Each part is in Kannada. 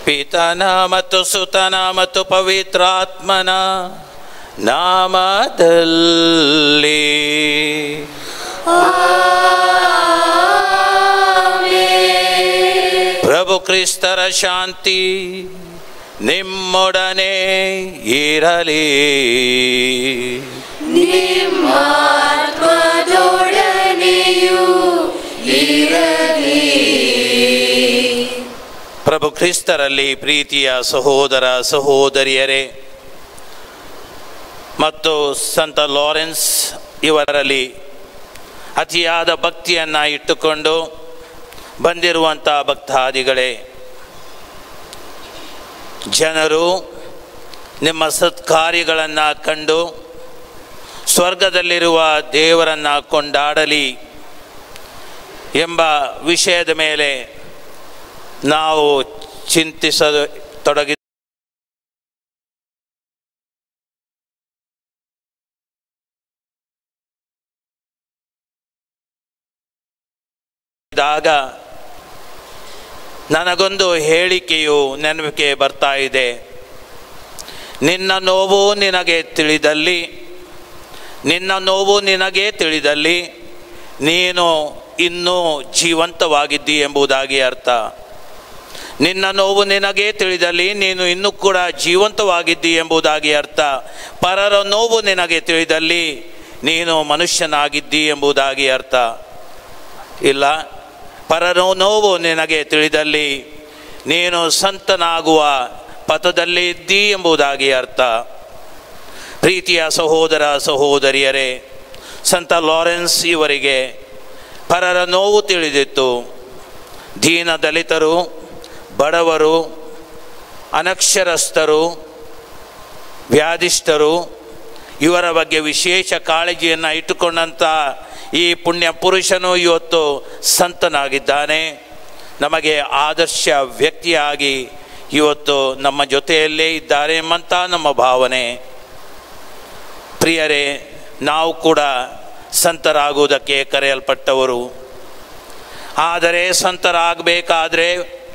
ಪಿತನ ಮತ್ತು ಸುತನ ಮತ್ತು ಪವಿತ್ರಾತ್ಮನ ನಾಮದಲ್ಲಿ ಪ್ರಭು ಕ್ರಿಸ್ತರ ಶಾಂತಿ ನಿಮ್ಮೊಡನೆ ಇರಲಿ ಆತ್ಮದೊಡನೆಯೂ ಇರಲಿ ಪ್ರಭು ಕ್ರಿಸ್ತರಲ್ಲಿ ಪ್ರೀತಿಯ ಸಹೋದರ ಸಹೋದರಿಯರೇ ಮತ್ತು ಸಂತ ಲಾರೆನ್ಸ್ ಇವರಲ್ಲಿ ಅತಿಯಾದ ಭಕ್ತಿಯನ್ನು ಇಟ್ಟುಕೊಂಡು ಬಂದಿರುವಂಥ ಭಕ್ತಾದಿಗಳೇ ಜನರು ನಿಮ್ಮ ಸತ್ಕಾರ್ಯಗಳನ್ನು ಕಂಡು ಸ್ವರ್ಗದಲ್ಲಿರುವ ದೇವರನ್ನು ಕೊಂಡಾಡಲಿ ಎಂಬ ವಿಷಯದ ಮೇಲೆ ನಾವು ಚಿಂತಿಸಲು ತೊಡಗಿ ಇದ್ದಾಗ ನನಗೊಂದು ಹೇಳಿಕೆಯು ನೆನಪಿಗೆ ಬರ್ತಾ ಇದೆ ನಿನ್ನ ನೋವು ನಿನಗೆ ತಿಳಿದಲ್ಲಿ ನಿನ್ನ ನೋವು ನಿನಗೆ ತಿಳಿದಲ್ಲಿ ನೀನು ಇನ್ನೂ ಜೀವಂತವಾಗಿದ್ದಿ ಎಂಬುದಾಗಿ ಅರ್ಥ ನಿನ್ನ ನೋವು ನಿನಗೆ ತಿಳಿದಲ್ಲಿ ನೀನು ಇನ್ನೂ ಕೂಡ ಜೀವಂತವಾಗಿದ್ದಿ ಎಂಬುದಾಗಿ ಅರ್ಥ ಪರರ ನೋವು ನಿನಗೆ ತಿಳಿದಲ್ಲಿ ನೀನು ಮನುಷ್ಯನಾಗಿದ್ದಿ ಎಂಬುದಾಗಿ ಅರ್ಥ ಇಲ್ಲ ಪರರ ನೋವು ನಿನಗೆ ತಿಳಿದಲ್ಲಿ ನೀನು ಸಂತನಾಗುವ ಪಥದಲ್ಲಿ ಇದ್ದಿ ಎಂಬುದಾಗಿ ಅರ್ಥ ಪ್ರೀತಿಯ ಸಹೋದರ ಸಹೋದರಿಯರೇ ಸಂತ ಲಾರೆನ್ಸ್ ಇವರಿಗೆ ಪರರ ನೋವು ತಿಳಿದಿತ್ತು ದೀನ ದಲಿತರು ಬಡವರು ಅನಕ್ಷರಸ್ಥರು ವ್ಯಾಧಿಷ್ಠರು ಇವರ ಬಗ್ಗೆ ವಿಶೇಷ ಕಾಳಜಿಯನ್ನು ಇಟ್ಟುಕೊಂಡಂಥ ಈ ಪುಣ್ಯ ಪುರುಷನು ಇವತ್ತು ಸಂತನಾಗಿದ್ದಾನೆ ನಮಗೆ ಆದರ್ಶ ವ್ಯಕ್ತಿಯಾಗಿ ಇವತ್ತು ನಮ್ಮ ಜೊತೆಯಲ್ಲೇ ಇದ್ದಾರೆ ಎಂಬಂಥ ನಮ್ಮ ಭಾವನೆ ಪ್ರಿಯರೇ ನಾವು ಕೂಡ ಸಂತರಾಗುವುದಕ್ಕೆ ಕರೆಯಲ್ಪಟ್ಟವರು ಆದರೆ ಸಂತರಾಗಬೇಕಾದ್ರೆ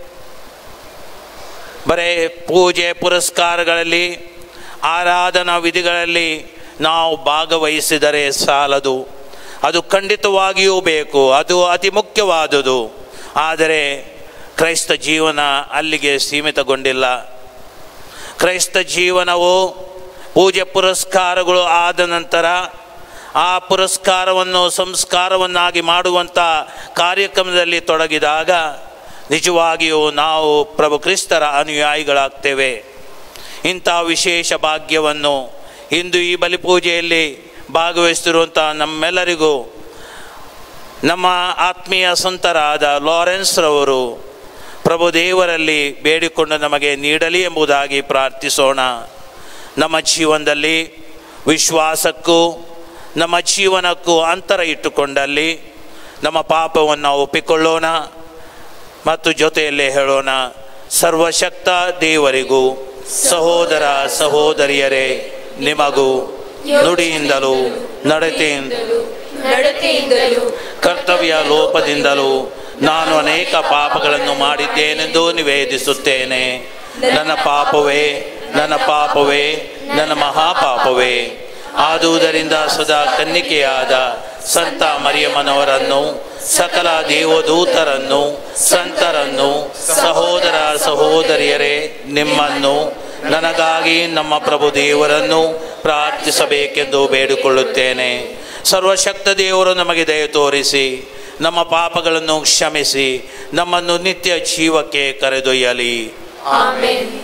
ಬರೇ ಪೂಜೆ ಪುರಸ್ಕಾರಗಳಲ್ಲಿ ಆರಾಧನಾ ವಿಧಿಗಳಲ್ಲಿ ನಾವು ಭಾಗವಹಿಸಿದರೆ ಸಾಲದು ಅದು ಖಂಡಿತವಾಗಿಯೂ ಬೇಕು ಅದು ಅತಿ ಮುಖ್ಯವಾದುದು ಆದರೆ ಕ್ರೈಸ್ತ ಜೀವನ ಅಲ್ಲಿಗೆ ಸೀಮಿತಗೊಂಡಿಲ್ಲ ಕ್ರೈಸ್ತ ಜೀವನವು ಪೂಜೆ ಪುರಸ್ಕಾರಗಳು ಆದ ನಂತರ ಆ ಪುರಸ್ಕಾರವನ್ನು ಸಂಸ್ಕಾರವನ್ನಾಗಿ ಮಾಡುವಂಥ ಕಾರ್ಯಕ್ರಮದಲ್ಲಿ ತೊಡಗಿದಾಗ ನಿಜವಾಗಿಯೂ ನಾವು ಪ್ರಭು ಕ್ರಿಸ್ತರ ಅನುಯಾಯಿಗಳಾಗ್ತೇವೆ ಇಂಥ ವಿಶೇಷ ಭಾಗ್ಯವನ್ನು ಇಂದು ಈ ಬಲಿಪೂಜೆಯಲ್ಲಿ ಭಾಗವಹಿಸ್ತಿರುವಂಥ ನಮ್ಮೆಲ್ಲರಿಗೂ ನಮ್ಮ ಆತ್ಮೀಯ ಸಂತರಾದ ಲಾರೆನ್ಸ್ ರವರು ಪ್ರಭು ದೇವರಲ್ಲಿ ಬೇಡಿಕೊಂಡು ನಮಗೆ ನೀಡಲಿ ಎಂಬುದಾಗಿ ಪ್ರಾರ್ಥಿಸೋಣ ನಮ್ಮ ಜೀವನದಲ್ಲಿ ವಿಶ್ವಾಸಕ್ಕೂ ನಮ್ಮ ಜೀವನಕ್ಕೂ ಅಂತರ ಇಟ್ಟುಕೊಂಡಲ್ಲಿ ನಮ್ಮ ಪಾಪವನ್ನು ಒಪ್ಪಿಕೊಳ್ಳೋಣ ಮತ್ತು ಜೊತೆಯಲ್ಲೇ ಹೇಳೋಣ ಸರ್ವಶಕ್ತ ದೇವರಿಗೂ ಸಹೋದರ ಸಹೋದರಿಯರೇ ನಿಮಗೂ ನುಡಿಯಿಂದಲೂ ನಡತೆಯಿಂದಲೂ ನಡತೆಯಿಂದಲೂ ಕರ್ತವ್ಯ ಲೋಪದಿಂದಲೂ ನಾನು ಅನೇಕ ಪಾಪಗಳನ್ನು ಮಾಡಿದ್ದೇನೆಂದು ನಿವೇದಿಸುತ್ತೇನೆ ನನ್ನ ಪಾಪವೇ ನನ್ನ ಪಾಪವೇ ನನ್ನ ಮಹಾಪಾಪವೇ ಆದುದರಿಂದ ಸದಾ ಕನ್ನಿಕೆಯಾದ ಸಂತ ಮರಿಯಮ್ಮನವರನ್ನು ಸಕಲ ದೇವದೂತರನ್ನು ಸಂತರನ್ನು ಸಹೋದರ ಸಹೋದರಿಯರೇ ನಿಮ್ಮನ್ನು ನನಗಾಗಿ ನಮ್ಮ ಪ್ರಭು ದೇವರನ್ನು ಪ್ರಾರ್ಥಿಸಬೇಕೆಂದು ಬೇಡಿಕೊಳ್ಳುತ್ತೇನೆ ಸರ್ವಶಕ್ತ ದೇವರು ನಮಗೆ ದಯ ತೋರಿಸಿ ನಮ್ಮ ಪಾಪಗಳನ್ನು ಕ್ಷಮಿಸಿ ನಮ್ಮನ್ನು ನಿತ್ಯ ಜೀವಕ್ಕೆ ಕರೆದೊಯ್ಯಲಿ ಆಮೇನ್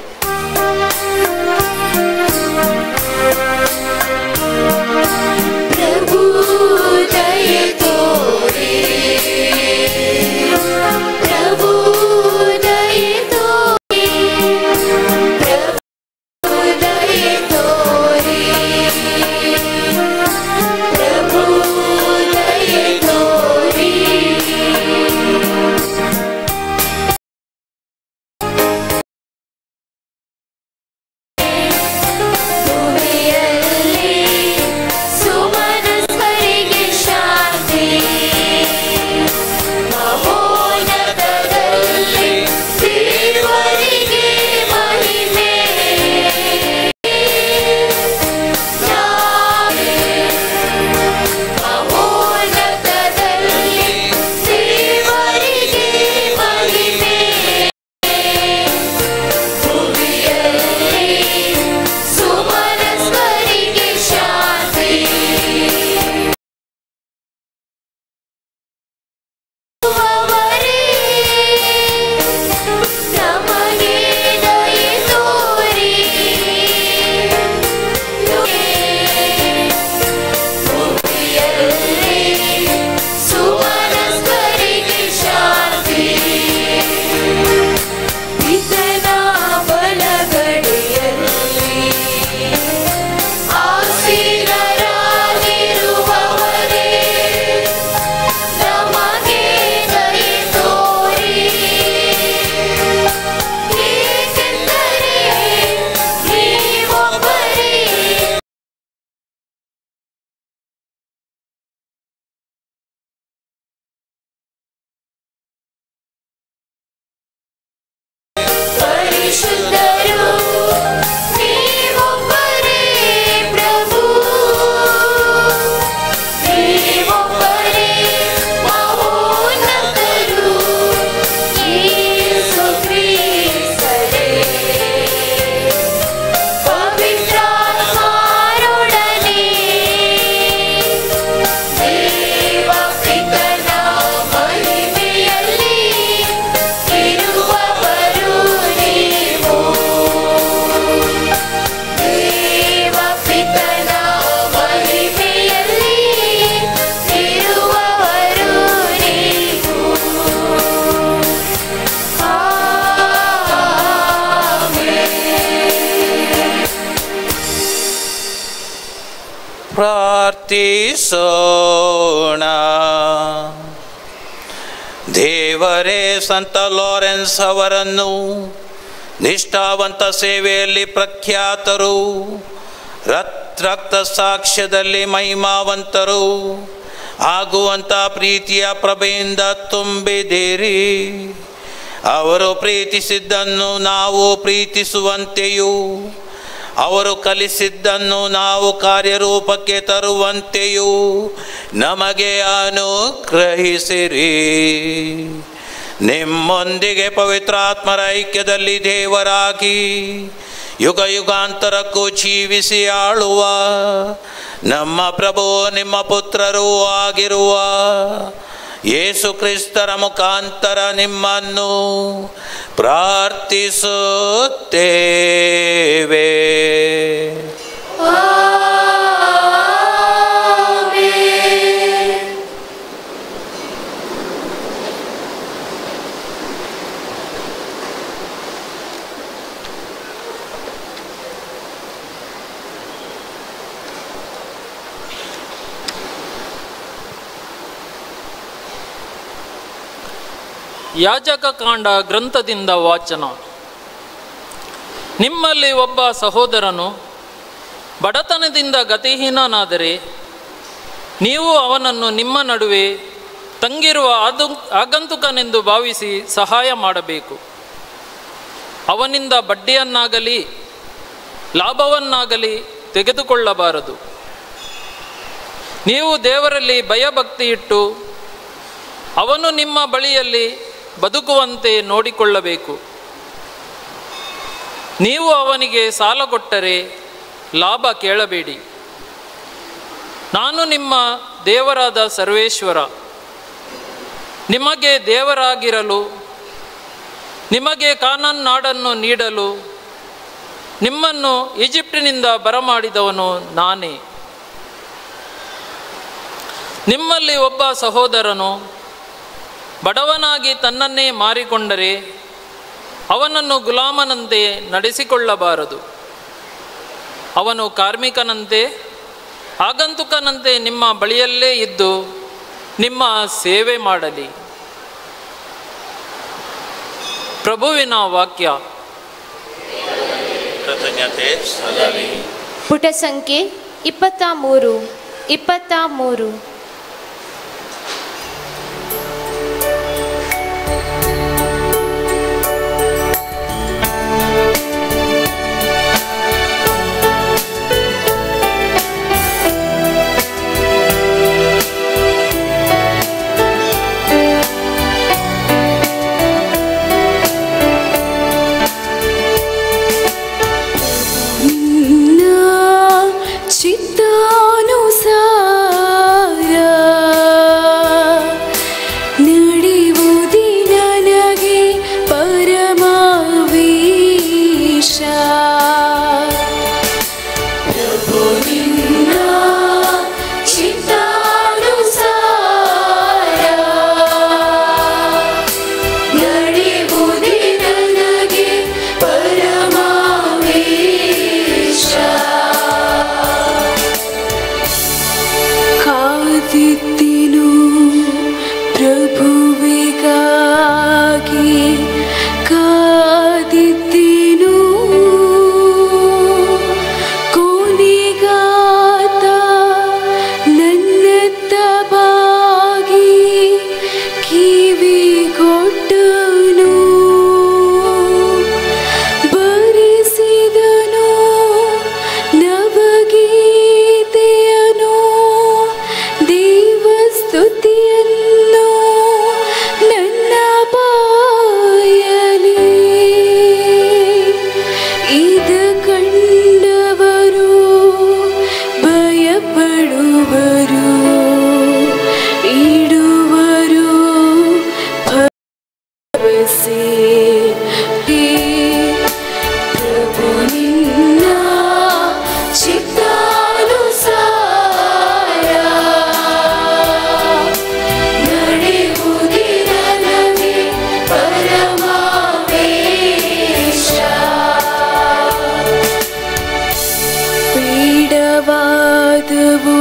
ಪ್ರಾರ್ಥಿಸೋಣ ದೇವರೇ ಸಂತ ಲಾರೆನ್ಸ್ ಅವರನ್ನು ನಿಷ್ಠಾವಂತ ಸೇವೆಯಲ್ಲಿ ಪ್ರಖ್ಯಾತರು ರತ್ ರಕ್ತ ಸಾಕ್ಷ್ಯದಲ್ಲಿ ಮಹಿಮಾವಂತರು ಆಗುವಂಥ ಪ್ರೀತಿಯ ಪ್ರಭೆಯಿಂದ ತುಂಬಿದಿರಿ ಅವರು ಪ್ರೀತಿಸಿದ್ದನ್ನು ನಾವು ಪ್ರೀತಿಸುವಂತೆಯೂ ಅವರು ಕಲಿಸಿದ್ದನ್ನು ನಾವು ಕಾರ್ಯರೂಪಕ್ಕೆ ತರುವಂತೆಯೂ ನಮಗೆ ಅನುಗ್ರಹಿಸಿರಿ ನಿಮ್ಮೊಂದಿಗೆ ಪವಿತ್ರಾತ್ಮರ ಐಕ್ಯದಲ್ಲಿ ದೇವರಾಗಿ ಯುಗ ಯುಗಾಂತರಕ್ಕೂ ಜೀವಿಸಿ ಆಳುವ ನಮ್ಮ ಪ್ರಭು ನಿಮ್ಮ ಪುತ್ರರೂ ಆಗಿರುವ ಯೇಸು ಕ್ರಿಸ್ತರ ಮುಖಾಂತರ ನಿಮ್ಮನ್ನು ಪ್ರಾರ್ಥಿಸುತ್ತೇವೆ ಯಾಜಕ ಕಾಂಡ ಗ್ರಂಥದಿಂದ ವಾಚನ ನಿಮ್ಮಲ್ಲಿ ಒಬ್ಬ ಸಹೋದರನು ಬಡತನದಿಂದ ಗತಿಹೀನನಾದರೆ ನೀವು ಅವನನ್ನು ನಿಮ್ಮ ನಡುವೆ ತಂಗಿರುವ ಅದು ಆಗಂತುಕನೆಂದು ಭಾವಿಸಿ ಸಹಾಯ ಮಾಡಬೇಕು ಅವನಿಂದ ಬಡ್ಡಿಯನ್ನಾಗಲಿ ಲಾಭವನ್ನಾಗಲಿ ತೆಗೆದುಕೊಳ್ಳಬಾರದು ನೀವು ದೇವರಲ್ಲಿ ಭಯಭಕ್ತಿ ಇಟ್ಟು ಅವನು ನಿಮ್ಮ ಬಳಿಯಲ್ಲಿ ಬದುಕುವಂತೆ ನೋಡಿಕೊಳ್ಳಬೇಕು ನೀವು ಅವನಿಗೆ ಸಾಲ ಕೊಟ್ಟರೆ ಲಾಭ ಕೇಳಬೇಡಿ ನಾನು ನಿಮ್ಮ ದೇವರಾದ ಸರ್ವೇಶ್ವರ ನಿಮಗೆ ದೇವರಾಗಿರಲು ನಿಮಗೆ ಕಾನನ್ ನಾಡನ್ನು ನೀಡಲು ನಿಮ್ಮನ್ನು ಈಜಿಪ್ಟಿನಿಂದ ಬರಮಾಡಿದವನು ನಾನೇ ನಿಮ್ಮಲ್ಲಿ ಒಬ್ಬ ಸಹೋದರನು ಬಡವನಾಗಿ ತನ್ನನ್ನೇ ಮಾರಿಕೊಂಡರೆ ಅವನನ್ನು ಗುಲಾಮನಂತೆ ನಡೆಸಿಕೊಳ್ಳಬಾರದು ಅವನು ಕಾರ್ಮಿಕನಂತೆ ಆಗಂತುಕನಂತೆ ನಿಮ್ಮ ಬಳಿಯಲ್ಲೇ ಇದ್ದು ನಿಮ್ಮ ಸೇವೆ ಮಾಡಲಿ ಪ್ರಭುವಿನ ವಾಕ್ಯ ಕೃತಜ್ಞತೆ ಸಲ್ಲಲಿ ಪುಟ ಸಂಖ್ಯೆ ಇಪ್ಪತ್ತ ಮೂರು ಇಪ್ಪತ್ತ ಮೂರು ನಿನ್ನ ಚಿತ್ತಾನುಸಾರ ನಡೆಯುವುದಿ ನನಗೆ ಪರಮಾವೇಶ ಪ್ರಭು ನಿನ್ನ ಚಿತ್ತಾನುಸಾರ ನಡೆಯುವುದೇ ನನಗೆ ಪರಮಾವೇಶ ಕಾದಿದ್ದೇನು ಪ್ರಭುವಿಗಾಗಿ ಕಾದಿದ್ದೇನು ಕೊನೆಗಾತ ನನ್ನತ್ತ ಬಾಗಿ ಕಿವಿಗೊಟ್ಟನು ಬರಿಸಿದನು ನವಗೀತೆಯನು ದೇವಸ್ತುತಿಯನ್ನು ನನ್ನ ಬಾಯಲಿ ಇದ ಕಂಡವರು ಭಯಪಡುವರು ಇಡುವರು ಭರವಸೆ ಪ್ರಭು ನಿನ್ನ ಚಿತ್ತಾನುಸಾರ ನಡೆಯುವುದೇ ನನಗೆ ಪರಮಾವೇಶ ಪೀಡವಾದವು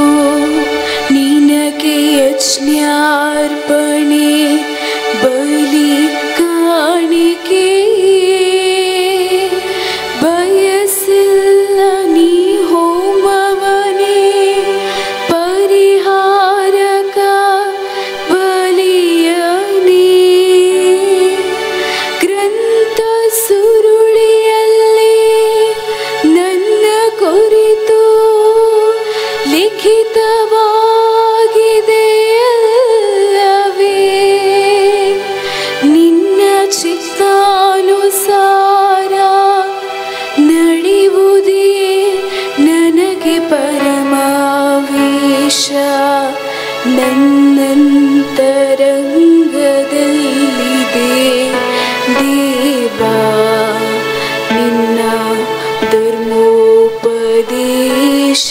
ದೇಶ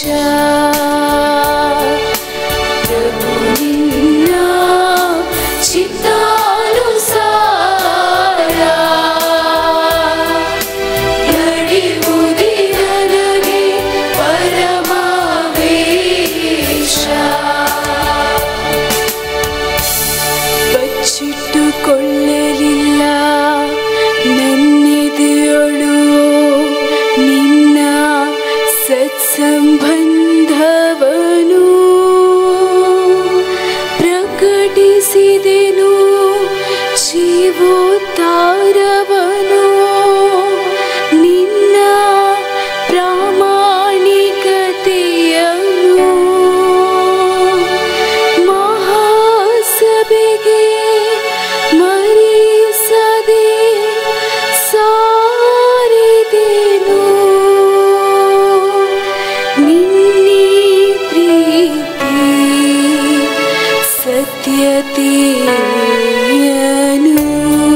ಪ್ರಭು ನಿನ್ನ ಚಿತ್ತಾನುಸಾರ ನಡೆಯುವುದೇ ನನಗೆ ಪರಮಾವೇಶ ಬಚ್ಚಿಟ್ಟುಕೊಳ್ಳಲಿಲ್ಲ ನನ್ನೆದೆಯೊಳು ನಿನ್ನ ಸತ್ಸಂಬಂಧವನು ಪ್ರಕಟಿಸಿದೆನು ಜೀವೋತ್ತಾರವನು ನಿನ್ನ ಪ್ರಾಮಾಣಿಕತೆಯನು ಮಹಾಸಭೆಗೆ ಮರೆಸದೆ ಸಾರಿದೆನು ನಿನ್ನೆ ಪ್ರೀತಿ ಸತ್ಯತೆಯನು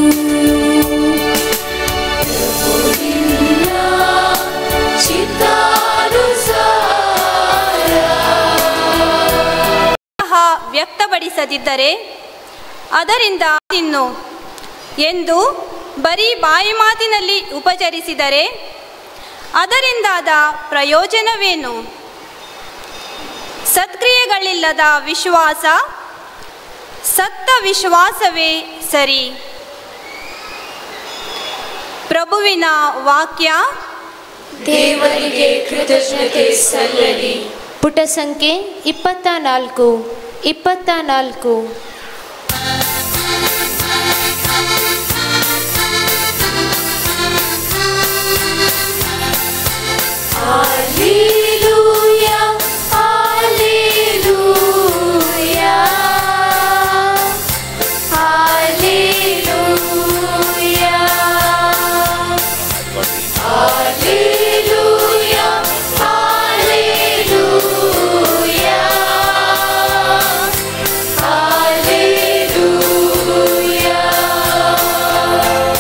ಸಹ ವ್ಯಕ್ತಪಡಿಸದಿದ್ದರೆ ಅದರಿಂದ ತಿನ್ನು ಎಂದು ಬರೀ ಬಾಯಿ ಮಾತಿನಲ್ಲಿ ಉಪಚರಿಸಿದರೆ ಅದರಿಂದಾದ ಪ್ರಯೋಜನವೇನು ಸತ್ಕ್ರಿಯೆಗಳಿಲ್ಲದ ವಿಶ್ವಾಸ ಸತ್ತ ವಿಶ್ವಾಸವೇ ಸರಿ ಪ್ರಭುವಿನ ವಾಕ್ಯ ದೇವರಿಗೆ ಕೃತಜ್ಞತೆ ಸಲ್ಲಲಿ ಪುಟ ಸಂಖ್ಯೆ ಇಪ್ಪತ್ತ ನಾಲ್ಕು ಇಪ್ಪತ್ತ ನಾಲ್ಕು Alleluia, Alleluia, Alleluia, Alleluia, Alleluia, Alleluia.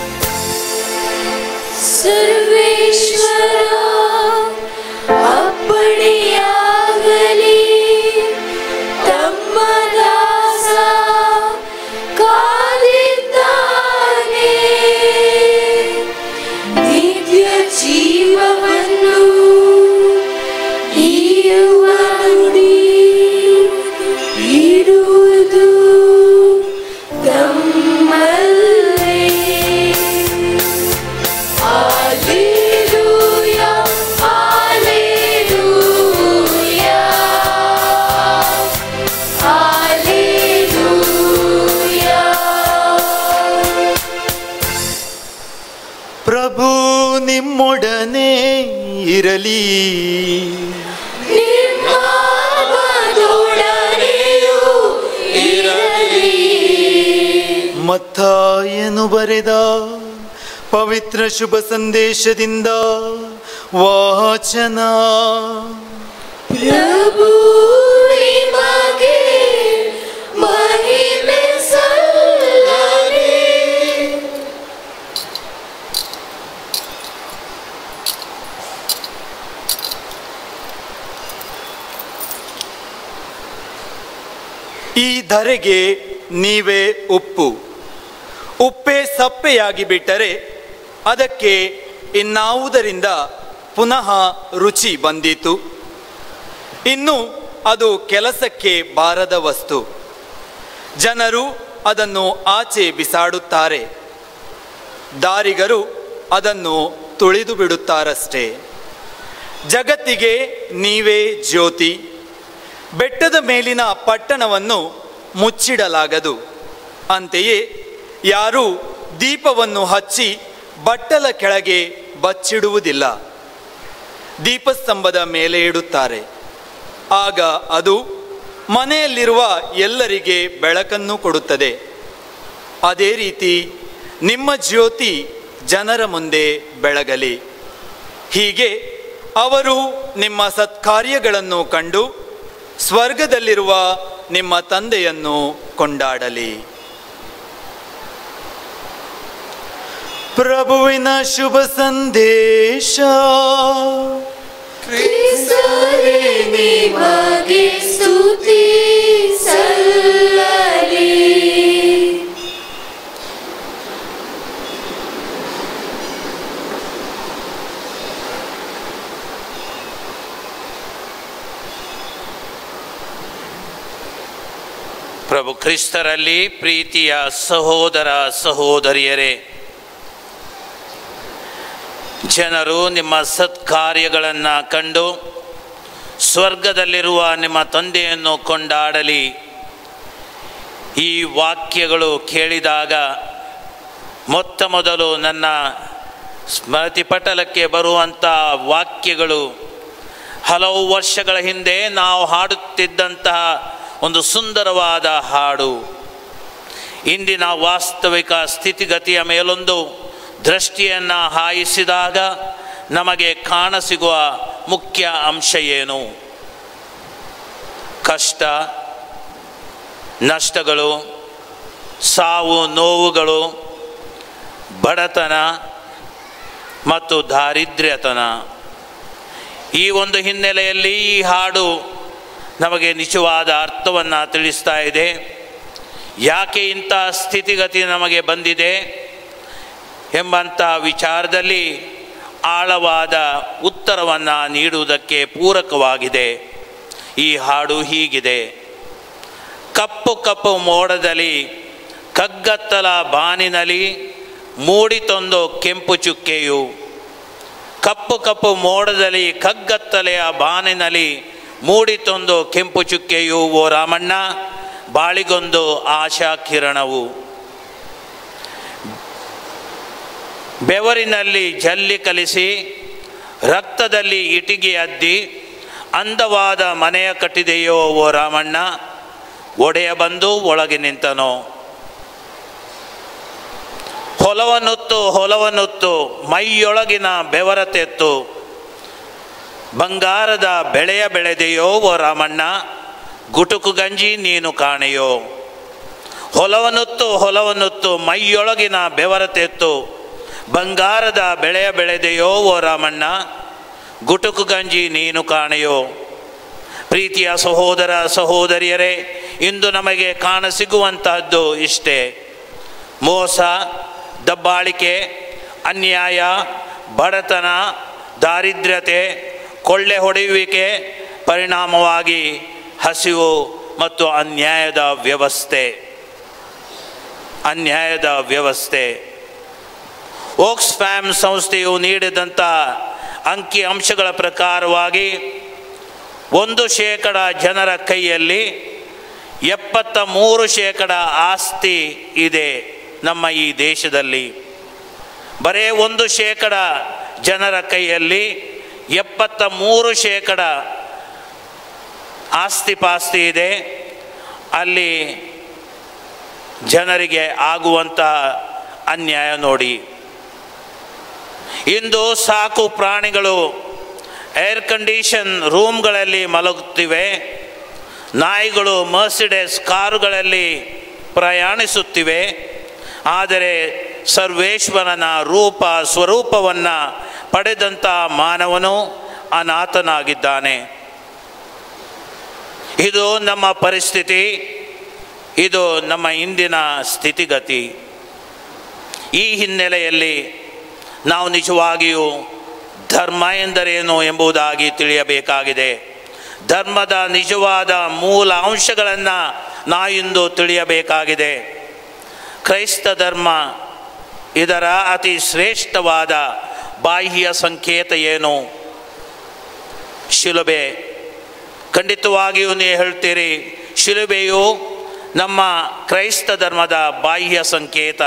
ಸರ್ವೇಶ್ವರ ಅಪ್ಪಣೆಯಾಗಲಿ ತಮ್ಮ ದಾಸ ಕಾದಿದ್ದಾನೆ ನಿತ್ಯ ಜೀವವನ್ನು ಈಯುವ ನುಡಿ ಇರುವುದು ತಮ್ಮಲ್ಲೇ Alleluia, Alleluia, Alleluia. ಪ್ರಭು ನಿಮ್ಮೊಡನೆ ಇರಲಿ ನಿಮ್ಮಾತ್ಮದೊಡನೆಯೂ ಇರಲಿ. ಮತ್ತಾಯನು ಬರೆದ ಪವಿತ್ರ ಶುಭ ಸಂದೇಶದಿಂದ ವಾಚನ ಪ್ರಭು ನಿಮಗೆ ಮಹಿಮೆ ಸಲ್ಲಲಿ. ಈ ಧರೆಗೆ ನೀವೇ ಉಪ್ಪು ಉಪ್ಪೇ ಸಪ್ಪೆಯಾಗಿ ಬಿಟ್ಟರೆ ಅದಕ್ಕೆ ಇನ್ನಾವುದರಿಂದ ಪುನಃ ರುಚಿ ಬಂದೀತು ಇನ್ನು ಅದು ಕೆಲಸಕ್ಕೆ ಬಾರದ ವಸ್ತು ಜನರು ಅದನ್ನು ಆಚೆ ಬಿಸಾಡುತ್ತಾರೆ ದಾರಿಗರು ಅದನ್ನು ತುಳಿದು ಬಿಡುತ್ತಾರಷ್ಟೇ ಜಗತ್ತಿಗೆ ನೀವೇ ಜ್ಯೋತಿ ಬೆಟ್ಟದ ಮೇಲಿನ ಪಟ್ಟಣವನ್ನು ಮುಚ್ಚಿಡಲಾಗದು ಅಂತೆಯೇ ಯಾರೂ ದೀಪವನ್ನು ಹಚ್ಚಿ ಬಟ್ಟಲ ಕೆಳಗೆ ಬಚ್ಚಿಡುವುದಿಲ್ಲ ದೀಪಸ್ತಂಭದ ಮೇಲೆ ಇಡುತ್ತಾರೆ ಆಗ ಅದು ಮನೆಯಲ್ಲಿರುವ ಎಲ್ಲರಿಗೆ ಬೆಳಕನ್ನು ಕೊಡುತ್ತದೆ ಅದೇ ರೀತಿ ನಿಮ್ಮ ಜ್ಯೋತಿ ಜನರ ಮುಂದೆ ಬೆಳಗಲಿ ಹೀಗೆ ಅವರು ನಿಮ್ಮ ಸತ್ಕಾರ್ಯಗಳನ್ನು ಕಂಡು ಸ್ವರ್ಗದಲ್ಲಿರುವ ನಿಮ್ಮ ತಂದೆಯನ್ನು ಕೊಂಡಾಡಲಿ ಪ್ರಭುವಿನ ಶುಭ ಸಂದೇಶ ಕ್ರಿಸ್ತರೇ ನಿಮಗೆ ಸ್ತುತಿ ಸಲ್ಲಲಿ ಪ್ರಭು ಕ್ರಿಸ್ತರಲ್ಲಿ ಪ್ರೀತಿಯ ಸಹೋದರ ಸಹೋದರಿಯರೇ ಜನರು ನಿಮ್ಮ ಸತ್ಕಾರ್ಯಗಳನ್ನು ಕಂಡು ಸ್ವರ್ಗದಲ್ಲಿರುವ ನಿಮ್ಮ ತಂದೆಯನ್ನು ಕೊಂಡಾಡಲಿ ಈ ವಾಕ್ಯಗಳು ಕೇಳಿದಾಗ ಮೊತ್ತ ಮೊದಲು ನನ್ನ ಸ್ಮೃತಿ ಪಟಲಕ್ಕೆ ಬರುವಂಥ ವಾಕ್ಯಗಳು ಹಲವು ವರ್ಷಗಳ ಹಿಂದೆ ನಾವು ಹಾಡುತ್ತಿದ್ದಂತಹ ಒಂದು ಸುಂದರವಾದ ಹಾಡು ಇಂದಿನ ವಾಸ್ತವಿಕ ಸ್ಥಿತಿಗತಿಯ ಮೇಲೊಂದು ದೃಷ್ಟಿಯನ್ನು ಹಾಯಿಸಿದಾಗ ನಮಗೆ ಕಾಣಸಿಗುವ ಮುಖ್ಯ ಅಂಶ ಏನು ಕಷ್ಟ ನಷ್ಟಗಳು ಸಾವು ನೋವುಗಳು ಬಡತನ ಮತ್ತು ದಾರಿದ್ರ್ಯತನ ಈ ಒಂದು ಹಿನ್ನೆಲೆಯಲ್ಲಿ ಈ ಹಾಡು ನಮಗೆ ನಿಜವಾದ ಅರ್ಥವನ್ನು ತಿಳಿಸ್ತಾ ಇದೆ ಯಾಕೆ ಇಂಥ ಸ್ಥಿತಿಗತಿ ನಮಗೆ ಬಂದಿದೆ ಎಂಬಂಥ ವಿಚಾರದಲ್ಲಿ ಆಳವಾದ ಉತ್ತರವನ್ನು ನೀಡುವುದಕ್ಕೆ ಪೂರಕವಾಗಿದೆ ಈ ಹಾಡು ಹೀಗಿದೆ ಕಪ್ಪು ಕಪ್ಪು ಮೋಡದಲ್ಲಿ ಕಗ್ಗತ್ತಲ ಬಾನಿನಲ್ಲಿ ಮೂಡಿತೊಂದು ಕೆಂಪು ಚುಕ್ಕೆಯು ಕಪ್ಪು ಕಪ್ಪು ಮೋಡದಲ್ಲಿ ಕಗ್ಗತ್ತಲೆಯ ಬಾನಿನಲ್ಲಿ ಮೂಡಿತೊಂದು ಕೆಂಪು ಚುಕ್ಕೆಯು ಓ ರಾಮಣ್ಣ ಬಾಳಿಗೊಂದು ಆಶಾ ಕಿರಣವು ಬೆವರಿನಲ್ಲಿ ಜಲ್ಲಿ ಕಲಿಸಿ ರಕ್ತದಲ್ಲಿ ಇಟಿಗೆ ಅದ್ದಿ ಅಂದವಾದ ಮನೆಯ ಕಟ್ಟಿದೆಯೋ ಓ ರಾಮಣ್ಣ ಒಡೆಯ ಬಂದು ಒಳಗೆ ನಿಂತನು ಹೊಲವನ್ನುತ್ತು ಹೊಲವನ್ನುತ್ತು ಮೈಯೊಳಗಿನ ಬೆವರ ತೆತ್ತು ಬಂಗಾರದ ಬೆಳೆಯ ಬೆಳೆದೆಯೋ ಓ ರಾಮಣ್ಣ ಗುಟುಕು ಗಂಜಿ ನೀನು ಕಾಣೆಯೋ ಹೊಲವನ್ನುತ್ತು ಹೊಲವನ್ನುತ್ತು ಮೈಯೊಳಗಿನ ಬೆವರ ತೆತ್ತು ಬಂಗಾರದ ಬೆಳೆಯ ಬೆಳೆದೆಯೋ ಓ ರಾಮಣ್ಣ ಗುಟುಕು ಗಂಜಿ ನೀನು ಕಾಣೆಯೋ ಪ್ರೀತಿಯ ಸಹೋದರ ಸಹೋದರಿಯರೇ ಇಂದು ನಮಗೆ ಕಾಣಸಿಗುವಂತಹದ್ದು ಇಷ್ಟೇ ಮೋಸ ದಬ್ಬಾಳಿಕೆ ಅನ್ಯಾಯ ಬಡತನ ದಾರಿದ್ರ್ಯತೆ ಕೊಳ್ಳೆ ಹೊಡೆಯುವಿಕೆ ಪರಿಣಾಮವಾಗಿ ಹಸಿವು ಮತ್ತು ಅನ್ಯಾಯದ ವ್ಯವಸ್ಥೆ ಅನ್ಯಾಯದ ವ್ಯವಸ್ಥೆ ಓಕ್ಸ್ಫ್ಯಾಮ್ ಸಂಸ್ಥೆಯು ನೀಡಿದಂಥ ಅಂಕಿ ಅಂಶಗಳ ಪ್ರಕಾರವಾಗಿ ಒಂದು ಶೇಕಡ ಜನರ ಕೈಯಲ್ಲಿ ಎಪ್ಪತ್ತ ಮೂರು ಶೇಕಡ ಆಸ್ತಿ ಇದೆ ನಮ್ಮ ಈ ದೇಶದಲ್ಲಿ ಬರೇ ಒಂದು ಶೇಕಡ ಜನರ ಕೈಯಲ್ಲಿ ಎಪ್ಪತ್ತ ಮೂರು ಶೇಕಡ ಆಸ್ತಿ ಪಾಸ್ತಿ ಇದೆ ಅಲ್ಲಿ ಜನರಿಗೆ ಆಗುವಂಥ ಅನ್ಯಾಯ ನೋಡಿ ಇಂದು ಸಾಕು ಪ್ರಾಣಿಗಳು ಏರ್ ಕಂಡೀಷನ್ ರೂಮ್ಗಳಲ್ಲಿ ಮಲಗುತ್ತಿವೆ ನಾಯಿಗಳು ಮರ್ಸಿಡೆಸ್ ಕಾರುಗಳಲ್ಲಿ ಪ್ರಯಾಣಿಸುತ್ತಿವೆ ಆದರೆ ಸರ್ವೇಶ್ವರನ ರೂಪ ಸ್ವರೂಪವನ್ನು ಪಡೆದಂಥ ಮಾನವನು ಅನಾಥನಾಗಿದ್ದಾನೆ ಇದು ನಮ್ಮ ಪರಿಸ್ಥಿತಿ ಇದು ನಮ್ಮ ಇಂದಿನ ಸ್ಥಿತಿಗತಿ ಈ ಹಿನ್ನೆಲೆಯಲ್ಲಿ ನಾವು ನಿಜವಾಗಿಯೂ ಧರ್ಮ ಎಂದರೇನು ಎಂಬುದಾಗಿ ತಿಳಿಯಬೇಕಾಗಿದೆ ಧರ್ಮದ ನಿಜವಾದ ಮೂಲ ಅಂಶಗಳನ್ನು ನಾವಿಂದು ತಿಳಿಯಬೇಕಾಗಿದೆ ಕ್ರೈಸ್ತ ಧರ್ಮ ಇದರ ಅತಿ ಶ್ರೇಷ್ಠವಾದ ಬಾಹ್ಯ ಸಂಕೇತ ಏನು ಶಿಲುಬೆ ಖಂಡಿತವಾಗಿಯೂ ನೀವು ಹೇಳ್ತೀರಿ ಶಿಲುಬೆಯು ನಮ್ಮ ಕ್ರೈಸ್ತ ಧರ್ಮದ ಬಾಹ್ಯ ಸಂಕೇತ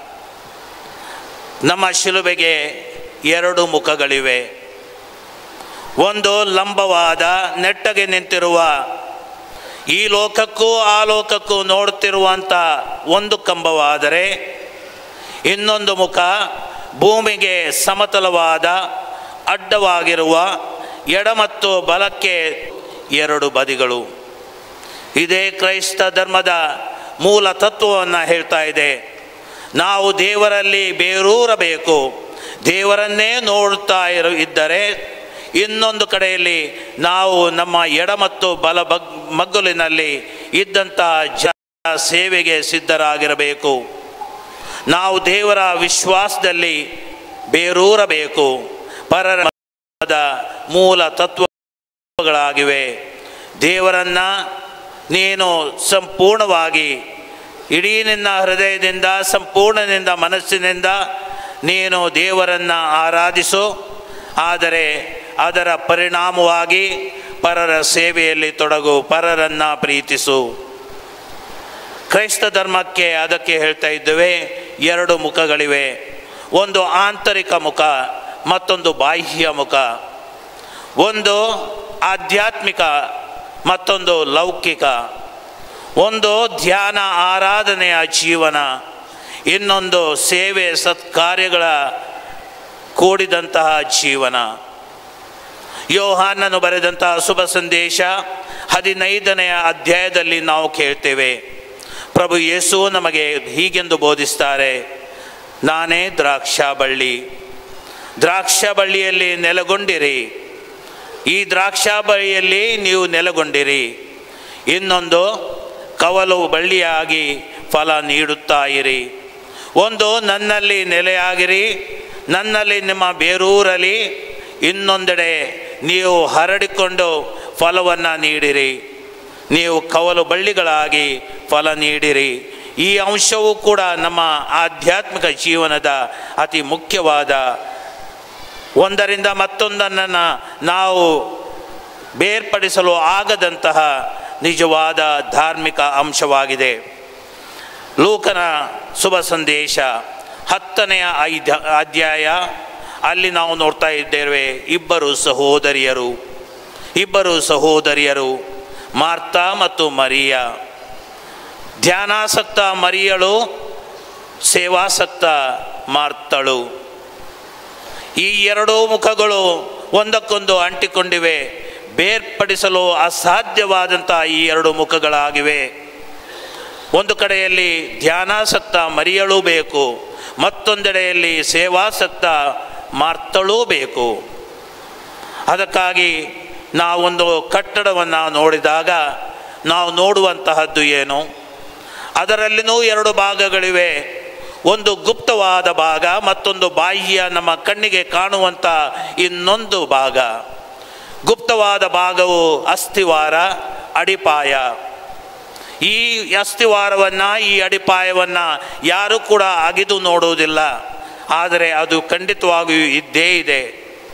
ನಮ್ಮ ಶಿಲುಬೆಗೆ ಎರಡು ಮುಖಗಳಿವೆ ಒಂದು ಲಂಬವಾದ ನೆಟ್ಟಗೆ ನಿಂತಿರುವ ಈ ಲೋಕಕ್ಕೂ ಆ ಲೋಕಕ್ಕೂ ನೋಡುತ್ತಿರುವಂಥ ಒಂದು ಕಂಬವಾದರೆ ಇನ್ನೊಂದು ಮುಖ ಭೂಮಿಗೆ ಸಮತಲವಾದ ಅಡ್ಡವಾಗಿರುವ ಎಡ ಮತ್ತು ಬಲಕ್ಕೆ ಎರಡು ಬದಿಗಳು ಇದೇ ಕ್ರೈಸ್ತ ಧರ್ಮದ ಮೂಲ ತತ್ವವನ್ನು ಹೇಳ್ತಾ ಇದೆ ನಾವು ದೇವರಲ್ಲಿ ಬೇರೂರಬೇಕು ದೇವರನ್ನೇ ನೋಡುತ್ತಾ ಇರು ಇದ್ದರೆ ಇನ್ನೊಂದು ಕಡೆಯಲ್ಲಿ ನಾವು ನಮ್ಮ ಎಡ ಮತ್ತು ಬಲ ಬಗ್ ಮಗ್ಗುಲಿನಲ್ಲಿ ಇದ್ದಂತಹ ಜ ಸೇವೆಗೆ ಸಿದ್ಧರಾಗಿರಬೇಕು ನಾವು ದೇವರ ವಿಶ್ವಾಸದಲ್ಲಿ ಬೇರೂರಬೇಕು ಪರರ ದ ಮೂಲ ತತ್ವಗಳಾಗಿವೆ ದೇವರನ್ನ ನೀನು ಸಂಪೂರ್ಣವಾಗಿ ಇಡೀ ನಿನ್ನ ಹೃದಯದಿಂದ ಸಂಪೂರ್ಣದಿಂದ ಮನಸ್ಸಿನಿಂದ ನೀನು ದೇವರನ್ನು ಆರಾಧಿಸು ಆದರೆ ಅದರ ಪರಿಣಾಮವಾಗಿ ಪರರ ಸೇವೆಯಲ್ಲಿ ತೊಡಗು ಪರರನ್ನು ಪ್ರೀತಿಸು ಕ್ರೈಸ್ತ ಧರ್ಮಕ್ಕೆ ಅದಕ್ಕೆ ಹೇಳ್ತಾ ಇದ್ದೇವೆ ಎರಡು ಮುಖಗಳಿವೆ ಒಂದು ಆಂತರಿಕ ಮುಖ ಮತ್ತೊಂದು ಬಾಹ್ಯ ಮುಖ ಒಂದು ಆಧ್ಯಾತ್ಮಿಕ ಮತ್ತೊಂದು ಲೌಕಿಕ ಒಂದು ಧ್ಯಾನ ಆರಾಧನೆಯ ಜೀವನ ಇನ್ನೊಂದು ಸೇವೆ ಸತ್ಕಾರ್ಯಗಳ ಕೂಡಿದಂತಹ ಜೀವನ ಯೋಹಾನನು ಬರೆದಂತಹ ಶುಭ ಸಂದೇಶ ಹದಿನೈದನೆಯ ಅಧ್ಯಾಯದಲ್ಲಿ ನಾವು ಕೇಳ್ತೇವೆ ಪ್ರಭು ಯೇಸು ನಮಗೆ ಹೀಗೆಂದು ಬೋಧಿಸ್ತಾರೆ ನಾನೇ ದ್ರಾಕ್ಷಾ ಬಳ್ಳಿ ದ್ರಾಕ್ಷಾ ಬಳ್ಳಿಯಲ್ಲಿ ನೆಲೆಗೊಂಡಿರಿ ಈ ದ್ರಾಕ್ಷಾ ಬಳ್ಳಿಯಲ್ಲಿ ನೀವು ನೆಲೆಗೊಂಡಿರಿ ಇನ್ನೊಂದು ಕವಲು ಬಳ್ಳಿಯಾಗಿ ಫಲ ನೀಡುತ್ತಾ ಇರಿ ಒಂದು ನನ್ನಲ್ಲಿ ನೆಲೆಯಾಗಿರಿ ನನ್ನಲ್ಲಿ ನಿಮ್ಮ ಬೇರೂರಲಿ ಇನ್ನೊಂದೆಡೆ ನೀವು ಹರಡಿಕೊಂಡು ಫಲವನ್ನು ನೀಡಿರಿ ನೀವು ಕವಲು ಬಳ್ಳಿಗಳಾಗಿ ಫಲ ನೀಡಿರಿ ಈ ಅಂಶವೂ ಕೂಡ ನಮ್ಮ ಆಧ್ಯಾತ್ಮಿಕ ಜೀವನದ ಅತಿ ಮುಖ್ಯವಾದ ಒಂದರಿಂದ ಮತ್ತೊಂದನ್ನು ನಾವು ಬೇರ್ಪಡಿಸಲು ಆಗದಂತಹ ನಿಜವಾದ ಧಾರ್ಮಿಕ ಅಂಶವಾಗಿದೆ ಲೂಕನ ಶುಭ ಸಂದೇಶ ಹತ್ತನೆಯ ಐದ ಅಧ್ಯಾಯ ಅಲ್ಲಿ ನಾವು ನೋಡ್ತಾ ಇದ್ದೇವೆ ಇಬ್ಬರು ಸಹೋದರಿಯರು ಇಬ್ಬರು ಸಹೋದರಿಯರು ಮಾರ್ತಾ ಮತ್ತು ಮರಿಯ ಧ್ಯಾನಾಸಕ್ತ ಮರಿಯಳು ಸೇವಾಸಕ್ತ ಮಾರ್ತಳು ಈ ಎರಡೂ ಮುಖಗಳು ಒಂದಕ್ಕೊಂದು ಅಂಟಿಕೊಂಡಿವೆ ಬೇರ್ಪಡಿಸಲು ಅಸಾಧ್ಯವಾದಂಥ ಈ ಎರಡು ಮುಖಗಳಾಗಿವೆ ಒಂದು ಕಡೆಯಲ್ಲಿ ಧ್ಯಾನಾಸಕ್ತ ಮರಿಯಳೂ ಬೇಕು ಮತ್ತೊಂದೆಡೆಯಲ್ಲಿ ಸೇವಾಸಕ್ತ ಮಾರ್ತಳೂ ಬೇಕು ಅದಕ್ಕಾಗಿ ನಾವೊಂದು ಕಟ್ಟಡವನ್ನು ನೋಡಿದಾಗ ನಾವು ನೋಡುವಂತಹದ್ದು ಏನು ಅದರಲ್ಲಿನೂ ಎರಡು ಭಾಗಗಳಿವೆ ಒಂದು ಗುಪ್ತವಾದ ಭಾಗ ಮತ್ತೊಂದು ಬಾಹ್ಯ ನಮ್ಮ ಕಣ್ಣಿಗೆ ಕಾಣುವಂಥ ಇನ್ನೊಂದು ಭಾಗ ಗುಪ್ತವಾದ ಭಾಗವು ಅಸ್ಥಿವಾರ ಅಡಿಪಾಯ ಈ ಅಸ್ಥಿವಾರವನ್ನು ಈ ಅಡಿಪಾಯವನ್ನು ಯಾರೂ ಕೂಡ ಅಗಿದು ನೋಡುವುದಿಲ್ಲ ಆದರೆ ಅದು ಖಂಡಿತವಾಗಿಯೂ ಇದ್ದೇ ಇದೆ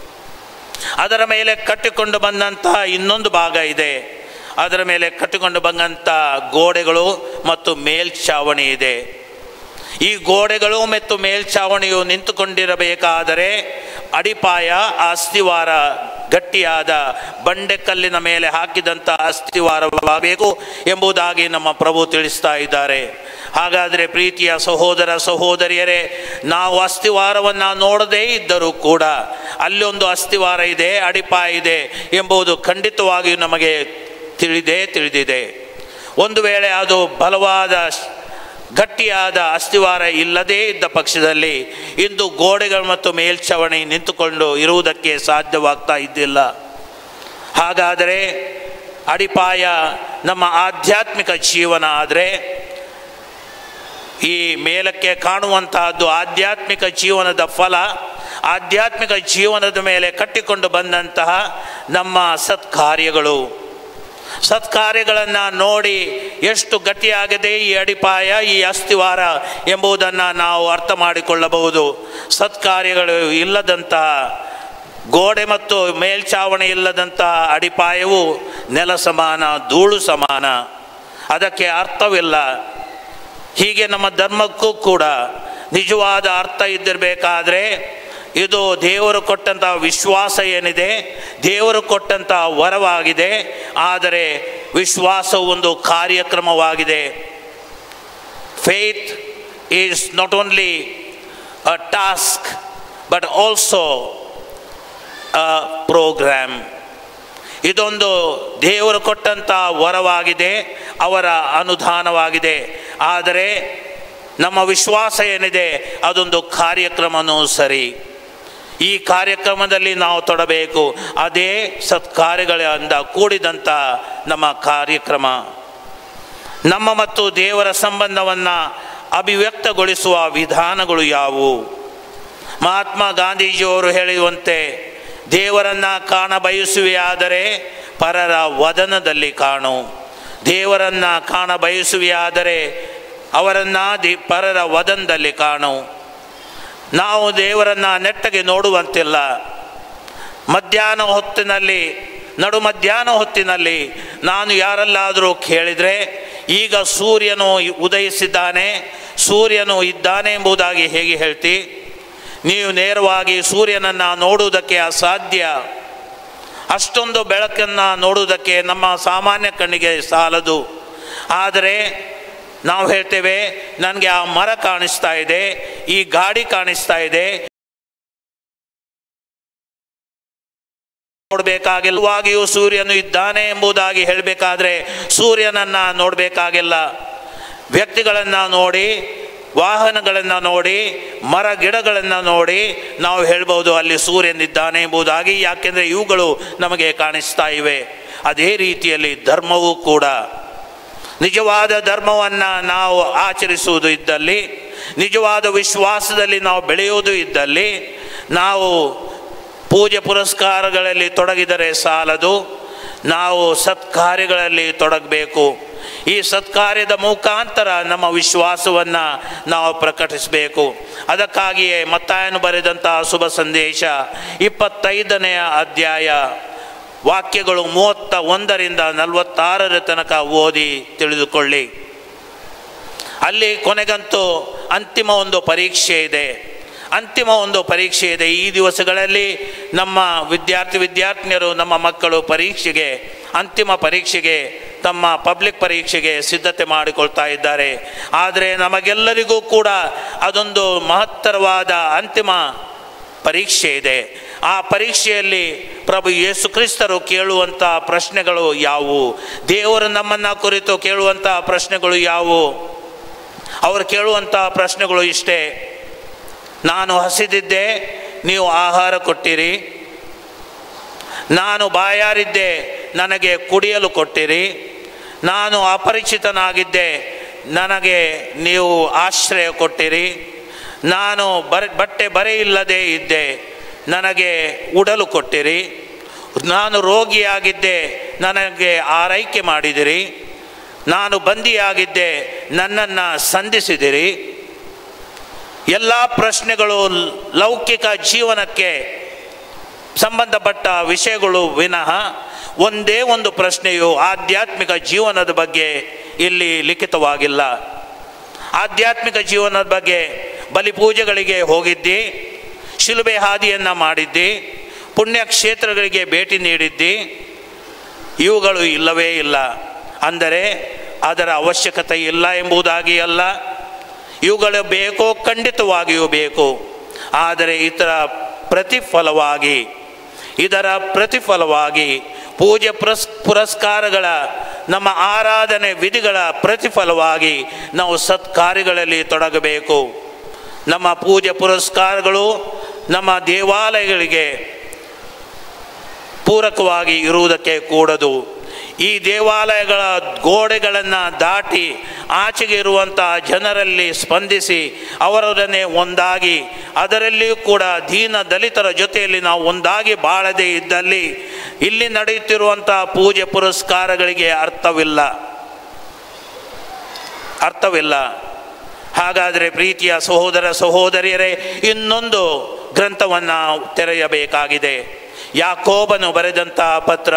ಅದರ ಮೇಲೆ ಕಟ್ಟಿಕೊಂಡು ಬಂದಂತಹ ಇನ್ನೊಂದು ಭಾಗ ಇದೆ ಅದರ ಮೇಲೆ ಕಟ್ಟಿಕೊಂಡು ಬಂದಂಥ ಗೋಡೆಗಳು ಮತ್ತು ಮೇಲ್ಛಾವಣಿ ಇದೆ ಈ ಗೋಡೆಗಳು ಮತ್ತು ಮೇಲ್ಛಾವಣಿಯು ನಿಂತುಕೊಂಡಿರಬೇಕಾದರೆ ಅಡಿಪಾಯ ಆ ಅಸ್ಥಿವಾರ ಗಟ್ಟಿಯಾದ ಬಂಡೆಕಲ್ಲಿನ ಮೇಲೆ ಹಾಕಿದಂಥ ಅಸ್ಥಿವಾರವಾಗಬೇಕು ಎಂಬುದಾಗಿ ನಮ್ಮ ಪ್ರಭು ತಿಳಿಸ್ತಾ ಇದ್ದಾರೆ ಹಾಗಾದರೆ ಪ್ರೀತಿಯ ಸಹೋದರ ಸಹೋದರಿಯರೇ ನಾವು ಅಸ್ಥಿವಾರವನ್ನು ನೋಡದೇ ಇದ್ದರೂ ಕೂಡ ಅಲ್ಲೊಂದು ಅಸ್ಥಿವಾರ ಇದೆ ಅಡಿಪಾಯ ಇದೆ ಎಂಬುದು ಖಂಡಿತವಾಗಿಯೂ ನಮಗೆ ತಿಳಿದೇ ತಿಳಿದಿದೆ ಒಂದು ವೇಳೆ ಅದು ಬಲವಾದ ಗಟ್ಟಿಯಾದ ಅಸ್ಥಿವಾರ ಇಲ್ಲದೇ ಇದ್ದ ಪಕ್ಷದಲ್ಲಿ ಇಂದು ಗೋಡೆಗಳು ಮತ್ತು ಮೇಲ್ಛಾವಣಿ ನಿಂತುಕೊಂಡು ಇರುವುದಕ್ಕೆ ಸಾಧ್ಯವಾಗ್ತಾ ಇದ್ದಿಲ್ಲ ಹಾಗಾದರೆ ಅಡಿಪಾಯ ನಮ್ಮ ಆಧ್ಯಾತ್ಮಿಕ ಜೀವನ ಆದರೆ ಈ ಮೇಲಕ್ಕೆ ಕಾಣುವಂತಹದ್ದು ಆಧ್ಯಾತ್ಮಿಕ ಜೀವನದ ಫಲ ಆಧ್ಯಾತ್ಮಿಕ ಜೀವನದ ಮೇಲೆ ಕಟ್ಟಿಕೊಂಡು ಬಂದಂತಹ ನಮ್ಮ ಸತ್ಕಾರ್ಯಗಳು ಸತ್ಕಾರ್ಯಗಳನ್ನು ನೋಡಿ ಎಷ್ಟು ಗಟ್ಟಿಯಾಗಿದೆ ಈ ಅಡಿಪಾಯ ಈ ಅಸ್ಥಿವಾರ ಎಂಬುದನ್ನು ನಾವು ಅರ್ಥ ಮಾಡಿಕೊಳ್ಳಬಹುದು ಸತ್ಕಾರ್ಯಗಳು ಇಲ್ಲದಂತಹ ಗೋಡೆ ಮತ್ತು ಮೇಲ್ಛಾವಣಿ ಇಲ್ಲದಂತಹ ಅಡಿಪಾಯವು ನೆಲ ಸಮಾನ ಧೂಳು ಸಮಾನ ಅದಕ್ಕೆ ಅರ್ಥವಿಲ್ಲ ಹೀಗೆ ನಮ್ಮ ಧರ್ಮಕ್ಕೂ ಕೂಡ ನಿಜವಾದ ಅರ್ಥ ಇದ್ದಿರಬೇಕಾದ್ರೆ ಇದು ದೇವರು ಕೊಟ್ಟಂಥ ವಿಶ್ವಾಸ ಏನಿದೆ ದೇವರು ಕೊಟ್ಟಂಥ ವರವಾಗಿದೆ ಆದರೆ ವಿಶ್ವಾಸ ಒಂದು ಕಾರ್ಯಕ್ರಮವಾಗಿದೆ faith is not only a task but also a program ಇದೊಂದು ದೇವರು ಕೊಟ್ಟಂಥ ವರವಾಗಿದೆ ಅವರ ಅನುದಾನವಾಗಿದೆ ಆದರೆ ನಮ್ಮ ವಿಶ್ವಾಸ ಏನಿದೆ ಅದೊಂದು ಕಾರ್ಯಕ್ರಮನೂ ಸರಿ ಈ ಕಾರ್ಯಕ್ರಮದಲ್ಲಿ ನಾವು ತೊಡಬೇಕು ಅದೇ ಸತ್ಕಾರ್ಯಗಳಿಂದ ಕೂಡಿದಂಥ ನಮ್ಮ ಕಾರ್ಯಕ್ರಮ ನಮ್ಮ ಮತ್ತು ದೇವರ ಸಂಬಂಧವನ್ನು ಅಭಿವ್ಯಕ್ತಗೊಳಿಸುವ ವಿಧಾನಗಳು ಯಾವುವು ಮಹಾತ್ಮ ಗಾಂಧೀಜಿಯವರು ಹೇಳುವಂತೆ ದೇವರನ್ನು ಕಾಣ ಬಯಸುವೆಯಾದರೆ ಪರರ ವದನದಲ್ಲಿ ಕಾಣು ದೇವರನ್ನು ಕಾಣ ಬಯಸುವೆಯಾದರೆ ಅವರನ್ನು ದಿ ಪರರ ವದನದಲ್ಲಿ ಕಾಣು ನಾವು ದೇವರನ್ನು ನೆಟ್ಟಗೆ ನೋಡುವಂತಿಲ್ಲ ಮಧ್ಯಾಹ್ನ ಹೊತ್ತಿನಲ್ಲಿ ನಡು ಮಧ್ಯಾಹ್ನ ಹೊತ್ತಿನಲ್ಲಿ ನಾನು ಯಾರಲ್ಲಾದರೂ ಕೇಳಿದರೆ ಈಗ ಸೂರ್ಯನು ಉದಯಿಸಿದ್ದಾನೆ ಸೂರ್ಯನು ಇದ್ದಾನೆ ಎಂಬುದಾಗಿ ಹೇಗೆ ಹೇಳ್ತಿ ನೀವು ನೇರವಾಗಿ ಸೂರ್ಯನನ್ನು ನೋಡುವುದಕ್ಕೆ ಅಸಾಧ್ಯ ಅಷ್ಟೊಂದು ಬೆಳಕನ್ನು ನೋಡುವುದಕ್ಕೆ ನಮ್ಮ ಸಾಮಾನ್ಯ ಕಣ್ಣಿಗೆ ಸಾಲದು ಆದರೆ ನಾವು ಹೇಳ್ತೇವೆ ನನಗೆ ಆ ಮರ ಕಾಣಿಸ್ತಾ ಇದೆ ಈ ಗಾಡಿ ಕಾಣಿಸ್ತಾ ಇದೆ ನೋಡಬೇಕಾಗಿಲ್ಲವಾಗಿಯೂ ಸೂರ್ಯನು ಇದ್ದಾನೆ ಎಂಬುದಾಗಿ ಹೇಳಬೇಕಾದ್ರೆ ಸೂರ್ಯನನ್ನು ನೋಡಬೇಕಾಗಿಲ್ಲ ವ್ಯಕ್ತಿಗಳನ್ನು ನೋಡಿ ವಾಹನಗಳನ್ನು ನೋಡಿ ಮರ ಗಿಡಗಳನ್ನು ನೋಡಿ ನಾವು ಹೇಳ್ಬೋದು ಅಲ್ಲಿ ಸೂರ್ಯನಿದ್ದಾನೆ ಎಂಬುದಾಗಿ ಯಾಕೆಂದರೆ ಇವುಗಳು ನಮಗೆ ಕಾಣಿಸ್ತಾ ಇವೆ ಅದೇ ರೀತಿಯಲ್ಲಿ ಧರ್ಮವೂ ಕೂಡ ನಿಜವಾದ ಧರ್ಮವನ್ನು ನಾವು ಆಚರಿಸುವುದು ಇದ್ದಲ್ಲಿ ನಿಜವಾದ ವಿಶ್ವಾಸದಲ್ಲಿ ನಾವು ಬೆಳೆಯುವುದು ಇದ್ದಲ್ಲಿ ನಾವು ಪೂಜೆ ಪುರಸ್ಕಾರಗಳಲ್ಲಿ ತೊಡಗಿದರೆ ಸಾಲದು ನಾವು ಸತ್ಕಾರ್ಯಗಳಲ್ಲಿ ತೊಡಗಬೇಕು ಈ ಸತ್ಕಾರ್ಯದ ಮುಖಾಂತರ ನಮ್ಮ ವಿಶ್ವಾಸವನ್ನು ನಾವು ಪ್ರಕಟಿಸಬೇಕು ಅದಕ್ಕಾಗಿಯೇ ಮತ್ತಾಯನು ಬರೆದಂಥ ಶುಭ ಸಂದೇಶ ಇಪ್ಪತ್ತೈದನೆಯ ಅಧ್ಯಾಯ ವಾಕ್ಯಗಳು ಮೂವತ್ತ ಒಂದರಿಂದ ನಲವತ್ತಾರರ ತನಕ ಓದಿ ತಿಳಿದುಕೊಳ್ಳಿ ಅಲ್ಲಿ ಕೊನೆಗಂತೂ ಅಂತಿಮ ಒಂದು ಪರೀಕ್ಷೆ ಇದೆ ಅಂತಿಮ ಒಂದು ಪರೀಕ್ಷೆ ಇದೆ ಈ ದಿವಸಗಳಲ್ಲಿ ನಮ್ಮ ವಿದ್ಯಾರ್ಥಿ ವಿದ್ಯಾರ್ಥಿನಿಯರು ನಮ್ಮ ಮಕ್ಕಳು ಪರೀಕ್ಷೆಗೆ ಅಂತಿಮ ಪರೀಕ್ಷೆಗೆ ತಮ್ಮ ಪಬ್ಲಿಕ್ ಪರೀಕ್ಷೆಗೆ ಸಿದ್ಧತೆ ಮಾಡಿಕೊಳ್ತಾ ಇದ್ದಾರೆ ಆದರೆ ನಮಗೆಲ್ಲರಿಗೂ ಕೂಡ ಅದೊಂದು ಮಹತ್ತರವಾದ ಅಂತಿಮ ಪರೀಕ್ಷೆ ಇದೆ ಆ ಪರೀಕ್ಷೆಯಲ್ಲಿ ಪ್ರಭು ಯೇಸು ಕ್ರಿಸ್ತರು ಕೇಳುವಂಥ ಪ್ರಶ್ನೆಗಳು ಯಾವುವು ದೇವರು ನಮ್ಮನ್ನು ಕುರಿತು ಕೇಳುವಂಥ ಪ್ರಶ್ನೆಗಳು ಯಾವುವು ಅವರು ಕೇಳುವಂಥ ಪ್ರಶ್ನೆಗಳು ಇಷ್ಟೇ ನಾನು ಹಸಿದಿದ್ದೆ ನೀವು ಆಹಾರ ಕೊಟ್ಟಿರಿ ನಾನು ಬಾಯಾರಿದ್ದೆ ನನಗೆ ಕುಡಿಯಲು ಕೊಟ್ಟಿರಿ ನಾನು ಅಪರಿಚಿತನಾಗಿದ್ದೆ ನನಗೆ ನೀವು ಆಶ್ರಯ ಕೊಟ್ಟಿರಿ ನಾನು ಬರ ಬಟ್ಟೆ ಬರೆ ಇಲ್ಲದೆ ಇದ್ದೆ ನನಗೆ ಉಡಲು ಕೊಟ್ಟಿರಿ ನಾನು ರೋಗಿಯಾಗಿದ್ದೆ ನನಗೆ ಆರೈಕೆ ಮಾಡಿದಿರಿ ನಾನು ಬಂದಿಯಾಗಿದ್ದೆ ನನ್ನನ್ನು ಸಂಧಿಸಿದಿರಿ ಎಲ್ಲ ಪ್ರಶ್ನೆಗಳು ಲೌಕಿಕ ಜೀವನಕ್ಕೆ ಸಂಬಂಧಪಟ್ಟ ವಿಷಯಗಳು ವಿನಃ ಒಂದೇ ಒಂದು ಪ್ರಶ್ನೆಯು ಆಧ್ಯಾತ್ಮಿಕ ಜೀವನದ ಬಗ್ಗೆ ಇಲ್ಲಿ ಲಿಖಿತವಾಗಿಲ್ಲ ಆಧ್ಯಾತ್ಮಿಕ ಜೀವನದ ಬಗ್ಗೆ ಬಲಿಪೂಜೆಗಳಿಗೆ ಹೋಗಿದ್ದಿ ಶಿಲುಬೆ ಹಾದಿಯನ್ನು ಮಾಡಿದ್ದಿ ಪುಣ್ಯಕ್ಷೇತ್ರಗಳಿಗೆ ಭೇಟಿ ನೀಡಿದ್ದಿ ಇವುಗಳು ಇಲ್ಲವೇ ಇಲ್ಲ ಅಂದರೆ ಅದರ ಅವಶ್ಯಕತೆ ಇಲ್ಲ ಎಂಬುದಾಗಿ ಅಲ್ಲ ಇವುಗಳು ಬೇಕೋ ಖಂಡಿತವಾಗಿಯೂ ಬೇಕು ಆದರೆ ಇದರ ಪ್ರತಿಫಲವಾಗಿ ಇದರ ಪ್ರತಿಫಲವಾಗಿ ಪೂಜೆ ಪುರಸ್ ಪುರಸ್ಕಾರಗಳ ನಮ್ಮ ಆರಾಧನೆ ವಿಧಿಗಳ ಪ್ರತಿಫಲವಾಗಿ ನಾವು ಸತ್ಕಾರ್ಯಗಳಲ್ಲಿ ತೊಡಗಬೇಕು ನಮ್ಮ ಪೂಜೆ ಪುರಸ್ಕಾರಗಳು ನಮ್ಮ ದೇವಾಲಯಗಳಿಗೆ ಪೂರಕವಾಗಿ ಇರುವುದಕ್ಕೆ ಕೂಡದು ಈ ದೇವಾಲಯಗಳ ಗೋಡೆಗಳನ್ನು ದಾಟಿ ಆಚೆಗೆ ಇರುವಂಥ ಜನರಲ್ಲಿ ಸ್ಪಂದಿಸಿ ಅವರೊಡನೆ ಒಂದಾಗಿ ಅದರಲ್ಲಿಯೂ ಕೂಡ ದೀನ ದಲಿತರ ಜೊತೆಯಲ್ಲಿ ನಾವು ಒಂದಾಗಿ ಬಾಳದೇ ಇದ್ದಲ್ಲಿ ಇಲ್ಲಿ ನಡೆಯುತ್ತಿರುವಂಥ ಪೂಜೆ ಪುರಸ್ಕಾರಗಳಿಗೆ ಅರ್ಥವಿಲ್ಲ ಅರ್ಥವಿಲ್ಲ ಹಾಗಾದರೆ ಪ್ರೀತಿಯ ಸಹೋದರ ಸಹೋದರಿಯರೇ ಇನ್ನೊಂದು ಗ್ರಂಥವನ್ನು ತೆರೆಯಬೇಕಾಗಿದೆ ಯಾಕೋಬನು ಬರೆದಂಥ ಪತ್ರ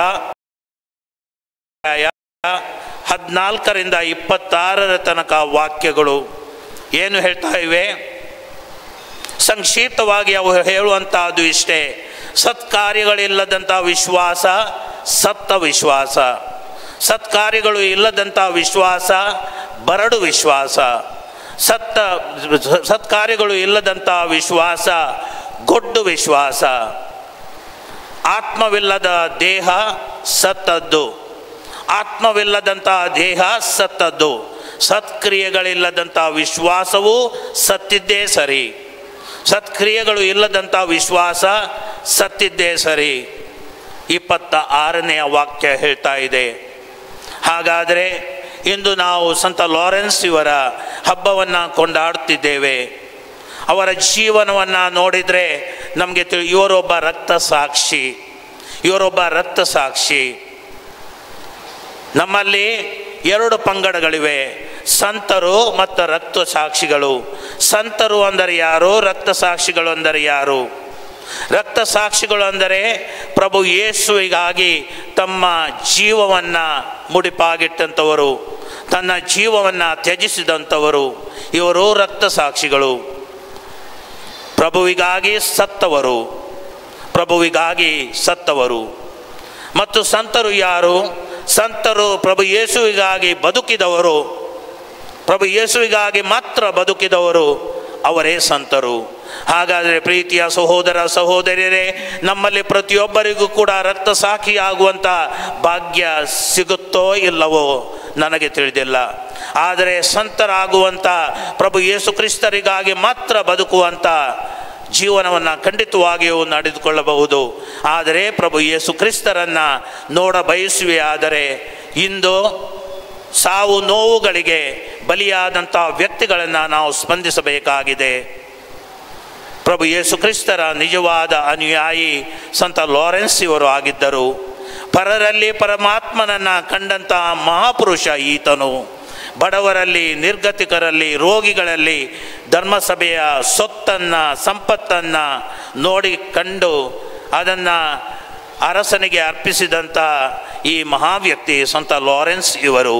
ಹದಿನಾಲ್ಕರಿಂದ ಇಪ್ಪತ್ತಾರರ ತನಕ ವಾಕ್ಯಗಳು ಏನು ಹೇಳ್ತಾ ಇವೆ ಸಂಕ್ಷಿಪ್ತವಾಗಿ ಅವು ಹೇಳುವಂತಹದ್ದು ಇಷ್ಟೇ ಸತ್ಕಾರ್ಯಗಳಿಲ್ಲದಂಥ ವಿಶ್ವಾಸ ಸತ್ತ ವಿಶ್ವಾಸ ಸತ್ಕಾರ್ಯಗಳು ಇಲ್ಲದಂಥ ವಿಶ್ವಾಸ ಬರಡು ವಿಶ್ವಾಸ ಸತ್ತ ಸತ್ಕಾರ್ಯಗಳು ಇಲ್ಲದಂಥ ವಿಶ್ವಾಸ ಗೊಡ್ಡು ವಿಶ್ವಾಸ ಆತ್ಮವಿಲ್ಲದ ದೇಹ ಸತ್ತದ್ದು ಆತ್ಮವಿಲ್ಲದಂಥ ದೇಹ ಸತ್ತದ್ದು ಸತ್ಕ್ರಿಯೆಗಳಿಲ್ಲದಂಥ ವಿಶ್ವಾಸವೂ ಸತ್ತಿದ್ದೇ ಸರಿ ಸತ್ಕ್ರಿಯೆಗಳು ಇಲ್ಲದಂಥ ವಿಶ್ವಾಸ ಸತ್ತಿದ್ದೇ ಸರಿ ಇಪ್ಪತ್ತ ಆರನೆಯ ವಾಕ್ಯ ಹೇಳ್ತಾ ಇದೆ ಹಾಗಾದರೆ ಇಂದು ನಾವು ಸಂತ ಲಾರೆನ್ಸ್ ಇವರ ಹಬ್ಬವನ್ನು ಕೊಂಡಾಡುತ್ತಿದ್ದೇವೆ ಅವರ ಜೀವನವನ್ನು ನೋಡಿದರೆ ನಮಗೆ ತಿಳಿ ಇವರೊಬ್ಬ ರಕ್ತ ಸಾಕ್ಷಿ ಇವರೊಬ್ಬ ರಕ್ತ ಸಾಕ್ಷಿ ನಮ್ಮಲ್ಲಿ ಎರಡು ಪಂಗಡಗಳಿವೆ ಸಂತರು ಮತ್ತು ರಕ್ತ ಸಾಕ್ಷಿಗಳು ಸಂತರು ಅಂದರೆ ಯಾರು ರಕ್ತ ಸಾಕ್ಷಿಗಳು ಅಂದರೆ ಯಾರು ರಕ್ತ ಸಾಕ್ಷಿಗಳು ಅಂದರೆ ಪ್ರಭು ಯೇಸುವಿಗಾಗಿ ತಮ್ಮ ಜೀವವನ್ನು ಮುಡಿಪಾಗಿಟ್ಟಂಥವರು ತನ್ನ ಜೀವವನ್ನು ತ್ಯಜಿಸಿದಂಥವರು ಇವರು ರಕ್ತ ಸಾಕ್ಷಿಗಳು ಪ್ರಭುವಿಗಾಗಿ ಸತ್ತವರು ಪ್ರಭುವಿಗಾಗಿ ಸತ್ತವರು ಮತ್ತು ಸಂತರು ಯಾರು ಸಂತರು ಪ್ರಭು ಯೇಸುವಿಗಾಗಿ ಬದುಕಿದವರು ಪ್ರಭು ಯೇಸುವಿಗಾಗಿ ಮಾತ್ರ ಬದುಕಿದವರು ಅವರೇ ಸಂತರು ಹಾಗಾದರೆ ಪ್ರೀತಿಯ ಸಹೋದರ ಸಹೋದರಿಯರೇ ನಮ್ಮಲ್ಲಿ ಪ್ರತಿಯೊಬ್ಬರಿಗೂ ಕೂಡ ರಕ್ತ ಸಾಕ್ಷಿಯಾಗುವಂಥ ಭಾಗ್ಯ ಸಿಗುತ್ತೋ ಇಲ್ಲವೋ ನನಗೆ ತಿಳಿದಿಲ್ಲ ಆದರೆ ಸಂತರಾಗುವಂಥ ಪ್ರಭು ಯೇಸು ಕ್ರಿಸ್ತರಿಗಾಗಿ ಮಾತ್ರ ಬದುಕುವಂಥ ಜೀವನವನ್ನು ಖಂಡಿತವಾಗಿಯೂ ನಡೆದುಕೊಳ್ಳಬಹುದು ಆದರೆ ಪ್ರಭು ಯೇಸು ಕ್ರಿಸ್ತರನ್ನು ನೋಡ ಬಯಸುವೆಯಾದರೆ ಇಂದು ಸಾವು ನೋವುಗಳಿಗೆ ಬಲಿಯಾದಂಥ ವ್ಯಕ್ತಿಗಳನ್ನು ನಾವು ಸ್ಪಂದಿಸಬೇಕಾಗಿದೆ ಪ್ರಭು ಯೇಸು ಕ್ರಿಸ್ತರ ನಿಜವಾದ ಅನುಯಾಯಿ ಸಂತ ಲಾರೆನ್ಸ್ ಇವರು ಆಗಿದ್ದರು ಪರರಲ್ಲಿ ಪರಮಾತ್ಮನನ್ನು ಕಂಡಂತಹ ಮಹಾಪುರುಷ ಈತನು ಬಡವರಲ್ಲಿ ನಿರ್ಗತಿಕರಲ್ಲಿ ರೋಗಿಗಳಲ್ಲಿ ಧರ್ಮಸಭೆಯ ಸೊತ್ತನ್ನು ಸಂಪತ್ತನ್ನು ನೋಡಿ ಕಂಡು ಅದನ್ನು ಅರಸನಿಗೆ ಅರ್ಪಿಸಿದಂಥ ಈ ಮಹಾವ್ಯಕ್ತಿ ಸಂತ ಲಾರೆನ್ಸ್ ಇವರು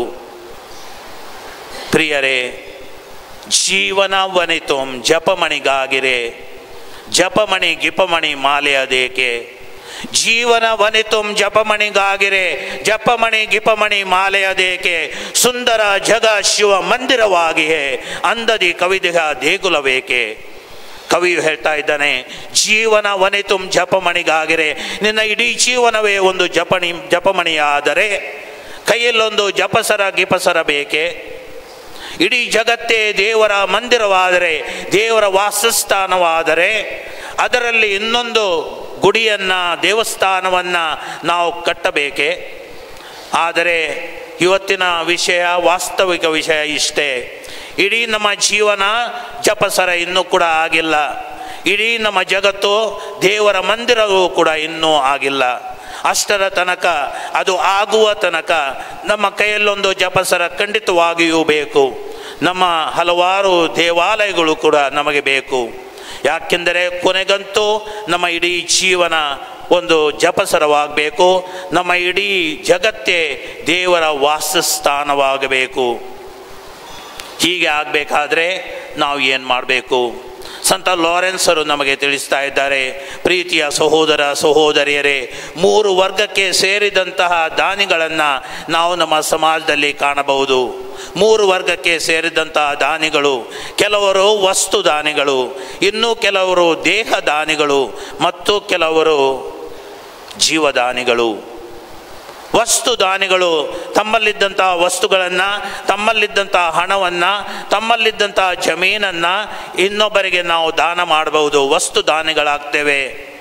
ಪ್ರಿಯರೇ ಜೀವನ ವನಿತುಂ ಜಪಮಣಿಗಾಗಿರೆ ಜಪಮಣಿ ಗಿಪಮಣಿ ಮಾಲೆಯದೇಕೆ ಜೀವನ ವನಿತುಂ ಜಪಮಣಿಗಾಗಿರೆ ಜಪಮಣಿ ಗಿಪಮಣಿ ಮಾಲೆಯದೇಕೆ ಸುಂದರ ಜಗ ಶಿವ ಮಂದಿರವಾಗಿಯೇ ಅಂದದಿ ಕವಿದಿಹ ದೇಗುಲಬೇಕೆ ಕವಿಯು ಹೇಳ್ತಾ ಇದ್ದಾನೆ ಜೀವನ ವನಿತುಂ ಜಪಮಣಿಗಾಗಿರೆ ನಿನ್ನ ಇಡೀ ಜೀವನವೇ ಒಂದು ಜಪಣಿ ಜಪಮಣಿಯಾದರೆ ಕೈಯಲ್ಲೊಂದು ಜಪಸರ ಗಿಪಸರ ಬೇಕೆ ಇಡೀ ಜಗತ್ತೇ ದೇವರ ಮಂದಿರವಾದರೆ ದೇವರ ವಾಸಸ್ಥಾನವಾದರೆ ಅದರಲ್ಲಿ ಇನ್ನೊಂದು ಗುಡಿಯನ್ನು ದೇವಸ್ಥಾನವನ್ನು ನಾವು ಕಟ್ಟಬೇಕೆ ಆದರೆ ಇವತ್ತಿನ ವಿಷಯ ವಾಸ್ತವಿಕ ವಿಷಯ ಇಷ್ಟೇ ಇಡೀ ನಮ್ಮ ಜೀವನ ಜಪಸರ ಇನ್ನೂ ಕೂಡ ಆಗಿಲ್ಲ ಇಡೀ ನಮ್ಮ ಜಗತ್ತು ದೇವರ ಮಂದಿರವೂ ಕೂಡ ಇನ್ನೂ ಆಗಿಲ್ಲ ಅಷ್ಟರ ತನಕ ಅದು ಆಗುವ ತನಕ ನಮ್ಮ ಕೈಯಲ್ಲೊಂದು ಜಪಸರ ಖಂಡಿತವಾಗಿಯೂ ಬೇಕು ನಮ್ಮ ಹಲವಾರು ದೇವಾಲಯಗಳು ಕೂಡ ನಮಗೆ ಬೇಕು ಯಾಕೆಂದರೆ ಕೊನೆಗಂತೂ ನಮ್ಮ ಇಡೀ ಜೀವನ ಒಂದು ಜಪಸರವಾಗಬೇಕು ನಮ್ಮ ಇಡೀ ಜಗತ್ತೇ ದೇವರ ವಾಸಸ್ಥಾನವಾಗಬೇಕು ಹೀಗೆ ಆಗಬೇಕಾದ್ರೆ ನಾವು ಏನು ಮಾಡಬೇಕು ಸಂತ ಲಾರೆನ್ಸರು ನಮಗೆ ತಿಳಿಸ್ತಾ ಇದ್ದಾರೆ ಪ್ರೀತಿಯ ಸಹೋದರ ಸಹೋದರಿಯರೇ ಮೂರು ವರ್ಗಕ್ಕೆ ಸೇರಿದಂತಹ ದಾನಿಗಳನ್ನು ನಾವು ನಮ್ಮ ಸಮಾಜದಲ್ಲಿ ಕಾಣಬಹುದು ಮೂರು ವರ್ಗಕ್ಕೆ ಸೇರಿದಂತಹ ದಾನಿಗಳು ಕೆಲವರು ವಸ್ತು ದಾನಿಗಳು ಇನ್ನು ಕೆಲವರು ದೇಹ ದಾನಿಗಳು ಮತ್ತು ಕೆಲವರು ಜೀವದಾನಿಗಳು ವಸ್ತು ದಾನಿಗಳು ತಮ್ಮಲ್ಲಿದ್ದಂತಹ ವಸ್ತುಗಳನ್ನು ತಮ್ಮಲ್ಲಿದ್ದಂತಹ ಹಣವನ್ನು ತಮ್ಮಲ್ಲಿದ್ದಂತಹ ಜಮೀನನ್ನು ಇನ್ನೊಬ್ಬರಿಗೆ ನಾವು ದಾನ ಮಾಡಬಹುದು ವಸ್ತು ದಾನಿಗಳಾಗ್ತೇವೆ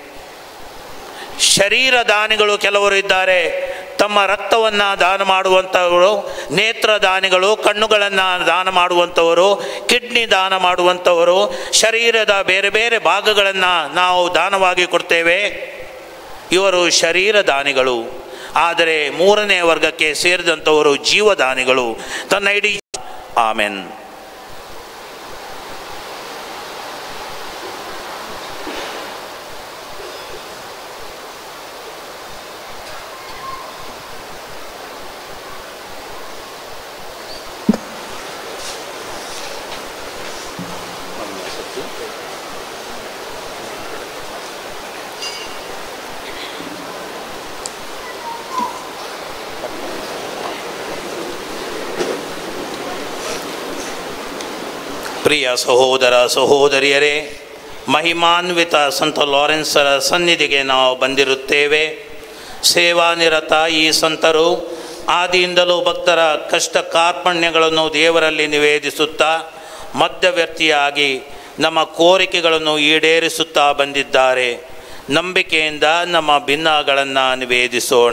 ಶರೀರ ದಾನಿಗಳು ಕೆಲವರು ಇದ್ದಾರೆ ತಮ್ಮ ರಕ್ತವನ್ನು ದಾನ ಮಾಡುವಂಥವರು ನೇತ್ರ ದಾನಿಗಳು ಕಣ್ಣುಗಳನ್ನು ದಾನ ಮಾಡುವಂಥವರು ಕಿಡ್ನಿ ದಾನ ಮಾಡುವಂಥವರು ಶರೀರದ ಬೇರೆ ಬೇರೆ ಭಾಗಗಳನ್ನು ನಾವು ದಾನವಾಗಿ ಕೊಡ್ತೇವೆ ಇವರು ಶರೀರ ದಾನಿಗಳು ಆದರೆ ಮೂರನೇ ವರ್ಗಕ್ಕೆ ಸೇರಿದಂಥವರು ಜೀವದಾನಿಗಳು ತನ್ನ ಇಡೀ ಆಮೆನ್ ಪ್ರಿಯ ಸಹೋದರ ಸಹೋದರಿಯರೇ ಮಹಿಮಾನ್ವಿತ ಸಂತ ಲಾರೆನ್ಸರ ಸನ್ನಿಧಿಗೆ ನಾವು ಬಂದಿರುತ್ತೇವೆ ಸೇವಾನಿರತ ಈ ಸಂತರು ಆದಿಯಿಂದಲೂ ಭಕ್ತರ ಕಷ್ಟ ಕಾರ್ಪಣ್ಯಗಳನ್ನು ದೇವರಲ್ಲಿ ನಿವೇದಿಸುತ್ತಾ ಮಧ್ಯವರ್ತಿಯಾಗಿ ನಮ್ಮ ಕೋರಿಕೆಗಳನ್ನು ಈಡೇರಿಸುತ್ತಾ ಬಂದಿದ್ದಾರೆ ನಂಬಿಕೆಯಿಂದ ನಮ್ಮ ಭಿನ್ನಗಳನ್ನು ನಿವೇದಿಸೋಣ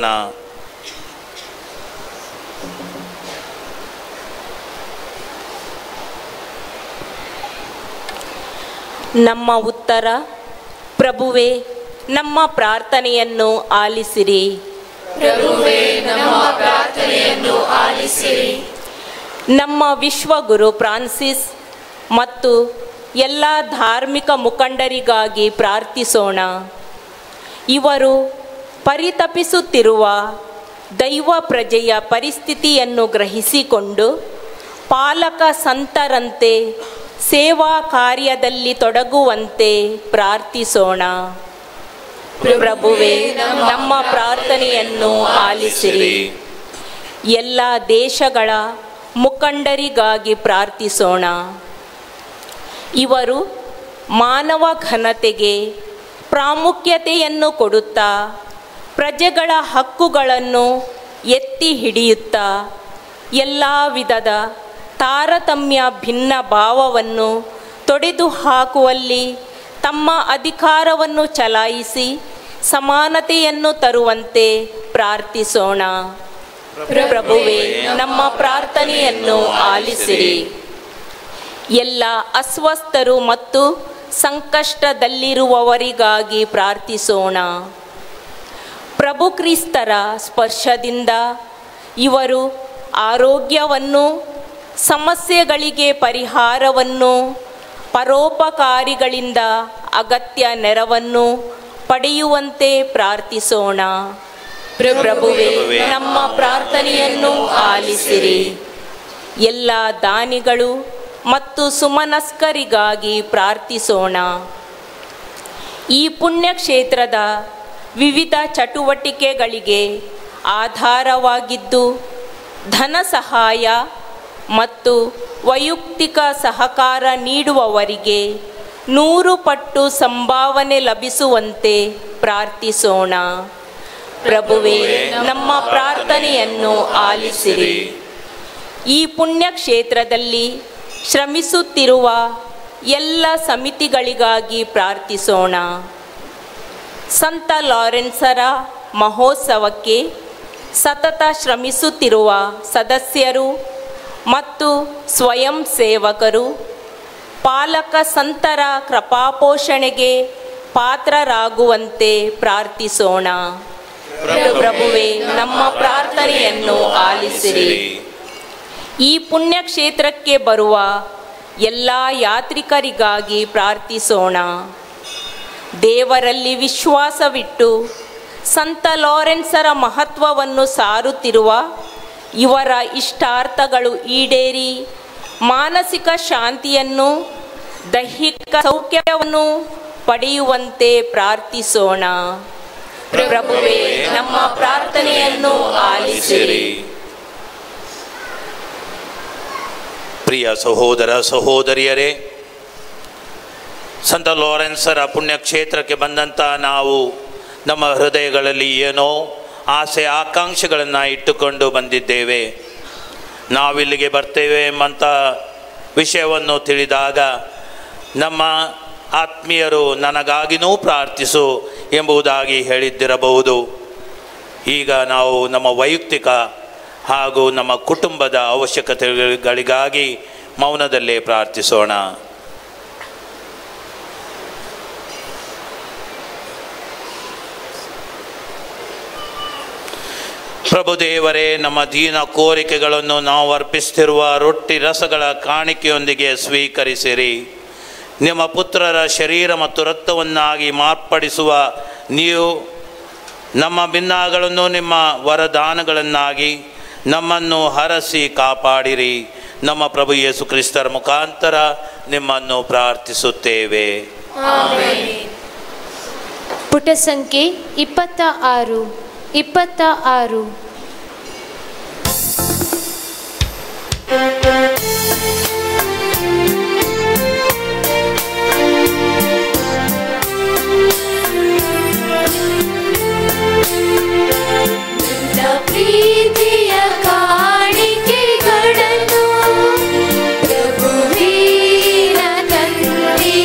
ನಮ್ಮ ಉತ್ತರ ಪ್ರಭುವೇ ನಮ್ಮ ಪ್ರಾರ್ಥನೆಯನ್ನು ಆಲಿಸಿರಿ ಪ್ರಭುವೇ ನಮ್ಮ ಪ್ರಾರ್ಥನೆಯನ್ನು ಆಲಿಸಿರಿ ನಮ್ಮ ವಿಶ್ವಗುರು ಫ್ರಾನ್ಸಿಸ್ ಮತ್ತು ಎಲ್ಲ ಧಾರ್ಮಿಕ ಮುಖಂಡರಿಗಾಗಿ ಪ್ರಾರ್ಥಿಸೋಣ ಇವರು ಪರಿತಪಿಸುತ್ತಿರುವ ದೈವ ಪ್ರಜೆಯ ಪರಿಸ್ಥಿತಿಯನ್ನು ಗ್ರಹಿಸಿಕೊಂಡು ಪಾಲಕ ಸಂತರಂತೆ ಸೇವಾ ಕಾರ್ಯದಲ್ಲಿ ತೊಡಗುವಂತೆ ಪ್ರಾರ್ಥಿಸೋಣ ಪ್ರಭುವೇ ನಮ್ಮ ಪ್ರಾರ್ಥನೆಯನ್ನು ಆಲಿಸಿರಿ ಎಲ್ಲ ದೇಶಗಳ ಮುಖಂಡರಿಗಾಗಿ ಪ್ರಾರ್ಥಿಸೋಣ ಇವರು ಮಾನವ ಘನತೆಗೆ ಪ್ರಾಮುಖ್ಯತೆಯನ್ನು ಕೊಡುತ್ತಾ ಪ್ರಜೆಗಳ ಹಕ್ಕುಗಳನ್ನು ಎತ್ತಿ ಹಿಡಿಯುತ್ತಾ ಎಲ್ಲ ವಿಧದ ತಾರತಮ್ಯ ಭಿನ್ನ ಭಾವವನ್ನು ತೊಡೆದು ಹಾಕುವಲ್ಲಿ ತಮ್ಮ ಅಧಿಕಾರವನ್ನು ಚಲಾಯಿಸಿ ಸಮಾನತೆಯನ್ನು ತರುವಂತೆ ಪ್ರಾರ್ಥಿಸೋಣ ಪ್ರಭುವೇ ನಮ್ಮ ಪ್ರಾರ್ಥನೆಯನ್ನು ಆಲಿಸಿರಿ ಎಲ್ಲ ಅಸ್ವಸ್ಥರು ಮತ್ತು ಸಂಕಷ್ಟದಲ್ಲಿರುವವರಿಗಾಗಿ ಪ್ರಾರ್ಥಿಸೋಣ ಪ್ರಭು ಕ್ರಿಸ್ತರ ಸ್ಪರ್ಶದಿಂದ ಇವರು ಆರೋಗ್ಯವನ್ನು ಸಮಸ್ಯೆಗಳಿಗೆ ಪರಿಹಾರವನ್ನು ಪರೋಪಕಾರಿಗಳಿಂದ ಅಗತ್ಯ ನೆರವನ್ನು ಪಡೆಯುವಂತೆ ಪ್ರಾರ್ಥಿಸೋಣ ಪ್ರಭುವೇ ನಮ್ಮ ಪ್ರಾರ್ಥನೆಯನ್ನು ಆಲಿಸಿರಿ ಎಲ್ಲ ದಾನಿಗಳು ಮತ್ತು ಸುಮನಸ್ಕರಿಗಾಗಿ ಪ್ರಾರ್ಥಿಸೋಣ ಈ ಪುಣ್ಯಕ್ಷೇತ್ರದ ವಿವಿಧ ಚಟುವಟಿಕೆಗಳಿಗೆ ಆಧಾರವಾಗಿದ್ದು ಧನ ಸಹಾಯ ಮತ್ತು ವೈಯಕ್ತಿಕ ಸಹಕಾರ ನೀಡುವವರಿಗೆ ನೂರು ಪಟ್ಟು ಸಂಭಾವನೆ ಲಭಿಸುವಂತೆ ಪ್ರಾರ್ಥಿಸೋಣ ಪ್ರಭುವೇ ನಮ್ಮ ಪ್ರಾರ್ಥನೆಯನ್ನು ಆಲಿಸಿರಿ ಈ ಪುಣ್ಯಕ್ಷೇತ್ರದಲ್ಲಿ ಶ್ರಮಿಸುತ್ತಿರುವ ಎಲ್ಲ ಸಮಿತಿಗಳಿಗಾಗಿ ಪ್ರಾರ್ಥಿಸೋಣ ಸಂತ ಲಾರೆನ್ಸರ ಮಹೋತ್ಸವಕ್ಕೆ ಸತತ ಶ್ರಮಿಸುತ್ತಿರುವ ಸದಸ್ಯರು ಮತ್ತು ಸ್ವಯಂ ಸೇವಕರು ಪಾಲಕ ಸಂತರ ಕೃಪಾಪೋಷಣೆಗೆ ಪಾತ್ರರಾಗುವಂತೆ ಪ್ರಾರ್ಥಿಸೋಣ ಪ್ರಭುವೇ ನಮ್ಮ ಪ್ರಾರ್ಥನೆಯನ್ನು ಆಲಿಸಿರಿ ಈ ಪುಣ್ಯಕ್ಷೇತ್ರಕ್ಕೆ ಬರುವ ಎಲ್ಲ ಯಾತ್ರಿಕರಿಗಾಗಿ ಪ್ರಾರ್ಥಿಸೋಣ ದೇವರಲ್ಲಿ ವಿಶ್ವಾಸವಿಟ್ಟು ಸಂತ ಲಾರೆನ್ಸರ ಮಹತ್ವವನ್ನು ಸಾರುತ್ತಿರುವ ಇವರ ಇಷ್ಟಾರ್ಥಗಳು ಈಡೇರಿ ಮಾನಸಿಕ ಶಾಂತಿಯನ್ನು ದೈಹಿಕ ಸೌಖ್ಯವನ್ನು ಪಡೆಯುವಂತೆ ಪ್ರಾರ್ಥಿಸೋಣ ಪ್ರಭುವೇ ನಮ್ಮ ಪ್ರಾರ್ಥನೆಯನ್ನು ಆಲಿಸಿರಿ ಪ್ರಿಯ ಸಹೋದರ ಸಹೋದರಿಯರೇ ಸಂತ ಲಾರೆನ್ಸರ ಪುಣ್ಯಕ್ಷೇತ್ರಕ್ಕೆ ಬಂದಂಥ ನಾವು ನಮ್ಮ ಹೃದಯಗಳಲ್ಲಿ ಏನೋ ಆಸೆ ಆಕಾಂಕ್ಷೆಗಳನ್ನು ಇಟ್ಟುಕೊಂಡು ಬಂದಿದ್ದೇವೆ ನಾವಿಲ್ಲಿಗೆ ಬರ್ತೇವೆ ಎಂಬಂಥ ವಿಷಯವನ್ನು ತಿಳಿದಾಗ ನಮ್ಮ ಆತ್ಮೀಯರು ನನಗಾಗಿನೂ ಪ್ರಾರ್ಥಿಸು ಎಂಬುದಾಗಿ ಹೇಳಿದ್ದಿರಬಹುದು ಈಗ ನಾವು ನಮ್ಮ ವೈಯಕ್ತಿಕ ಹಾಗೂ ನಮ್ಮ ಕುಟುಂಬದ ಅವಶ್ಯಕತೆಗಳಿಗಾಗಿ ಮೌನದಲ್ಲೇ ಪ್ರಾರ್ಥಿಸೋಣ ಪ್ರಭುದೇವರೇ ನಮ್ಮ ದೀನ ಕೋರಿಕೆಗಳನ್ನು ನಾವು ಅರ್ಪಿಸ್ತಿರುವ ರೊಟ್ಟಿ ರಸಗಳ ಕಾಣಿಕೆಯೊಂದಿಗೆ ಸ್ವೀಕರಿಸಿರಿ ನಿಮ್ಮ ಪುತ್ರರ ಶರೀರ ಮತ್ತು ರಕ್ತವನ್ನಾಗಿ ಮಾರ್ಪಡಿಸುವ ನೀವು ನಮ್ಮ ಭಿನ್ನಗಳನ್ನು ನಿಮ್ಮ ವರದಾನಗಳನ್ನಾಗಿ ನಮ್ಮನ್ನು ಹರಸಿ ಕಾಪಾಡಿರಿ ನಮ್ಮ ಪ್ರಭು ಯೇಸು ಕ್ರಿಸ್ತರ ಮುಖಾಂತರ ನಿಮ್ಮನ್ನು ಪ್ರಾರ್ಥಿಸುತ್ತೇವೆ ಪುಟ ಸಂಖ್ಯೆ ಇಪ್ಪತ್ತ ಆರು ಇಪ್ಪತ್ತ ಆರು ನನ್ನ ಪ್ರೀತಿಯ ಕಾಣಿಕೆಗಳನ್ನು ಪ್ರಭುವೀನ ತಂದೆ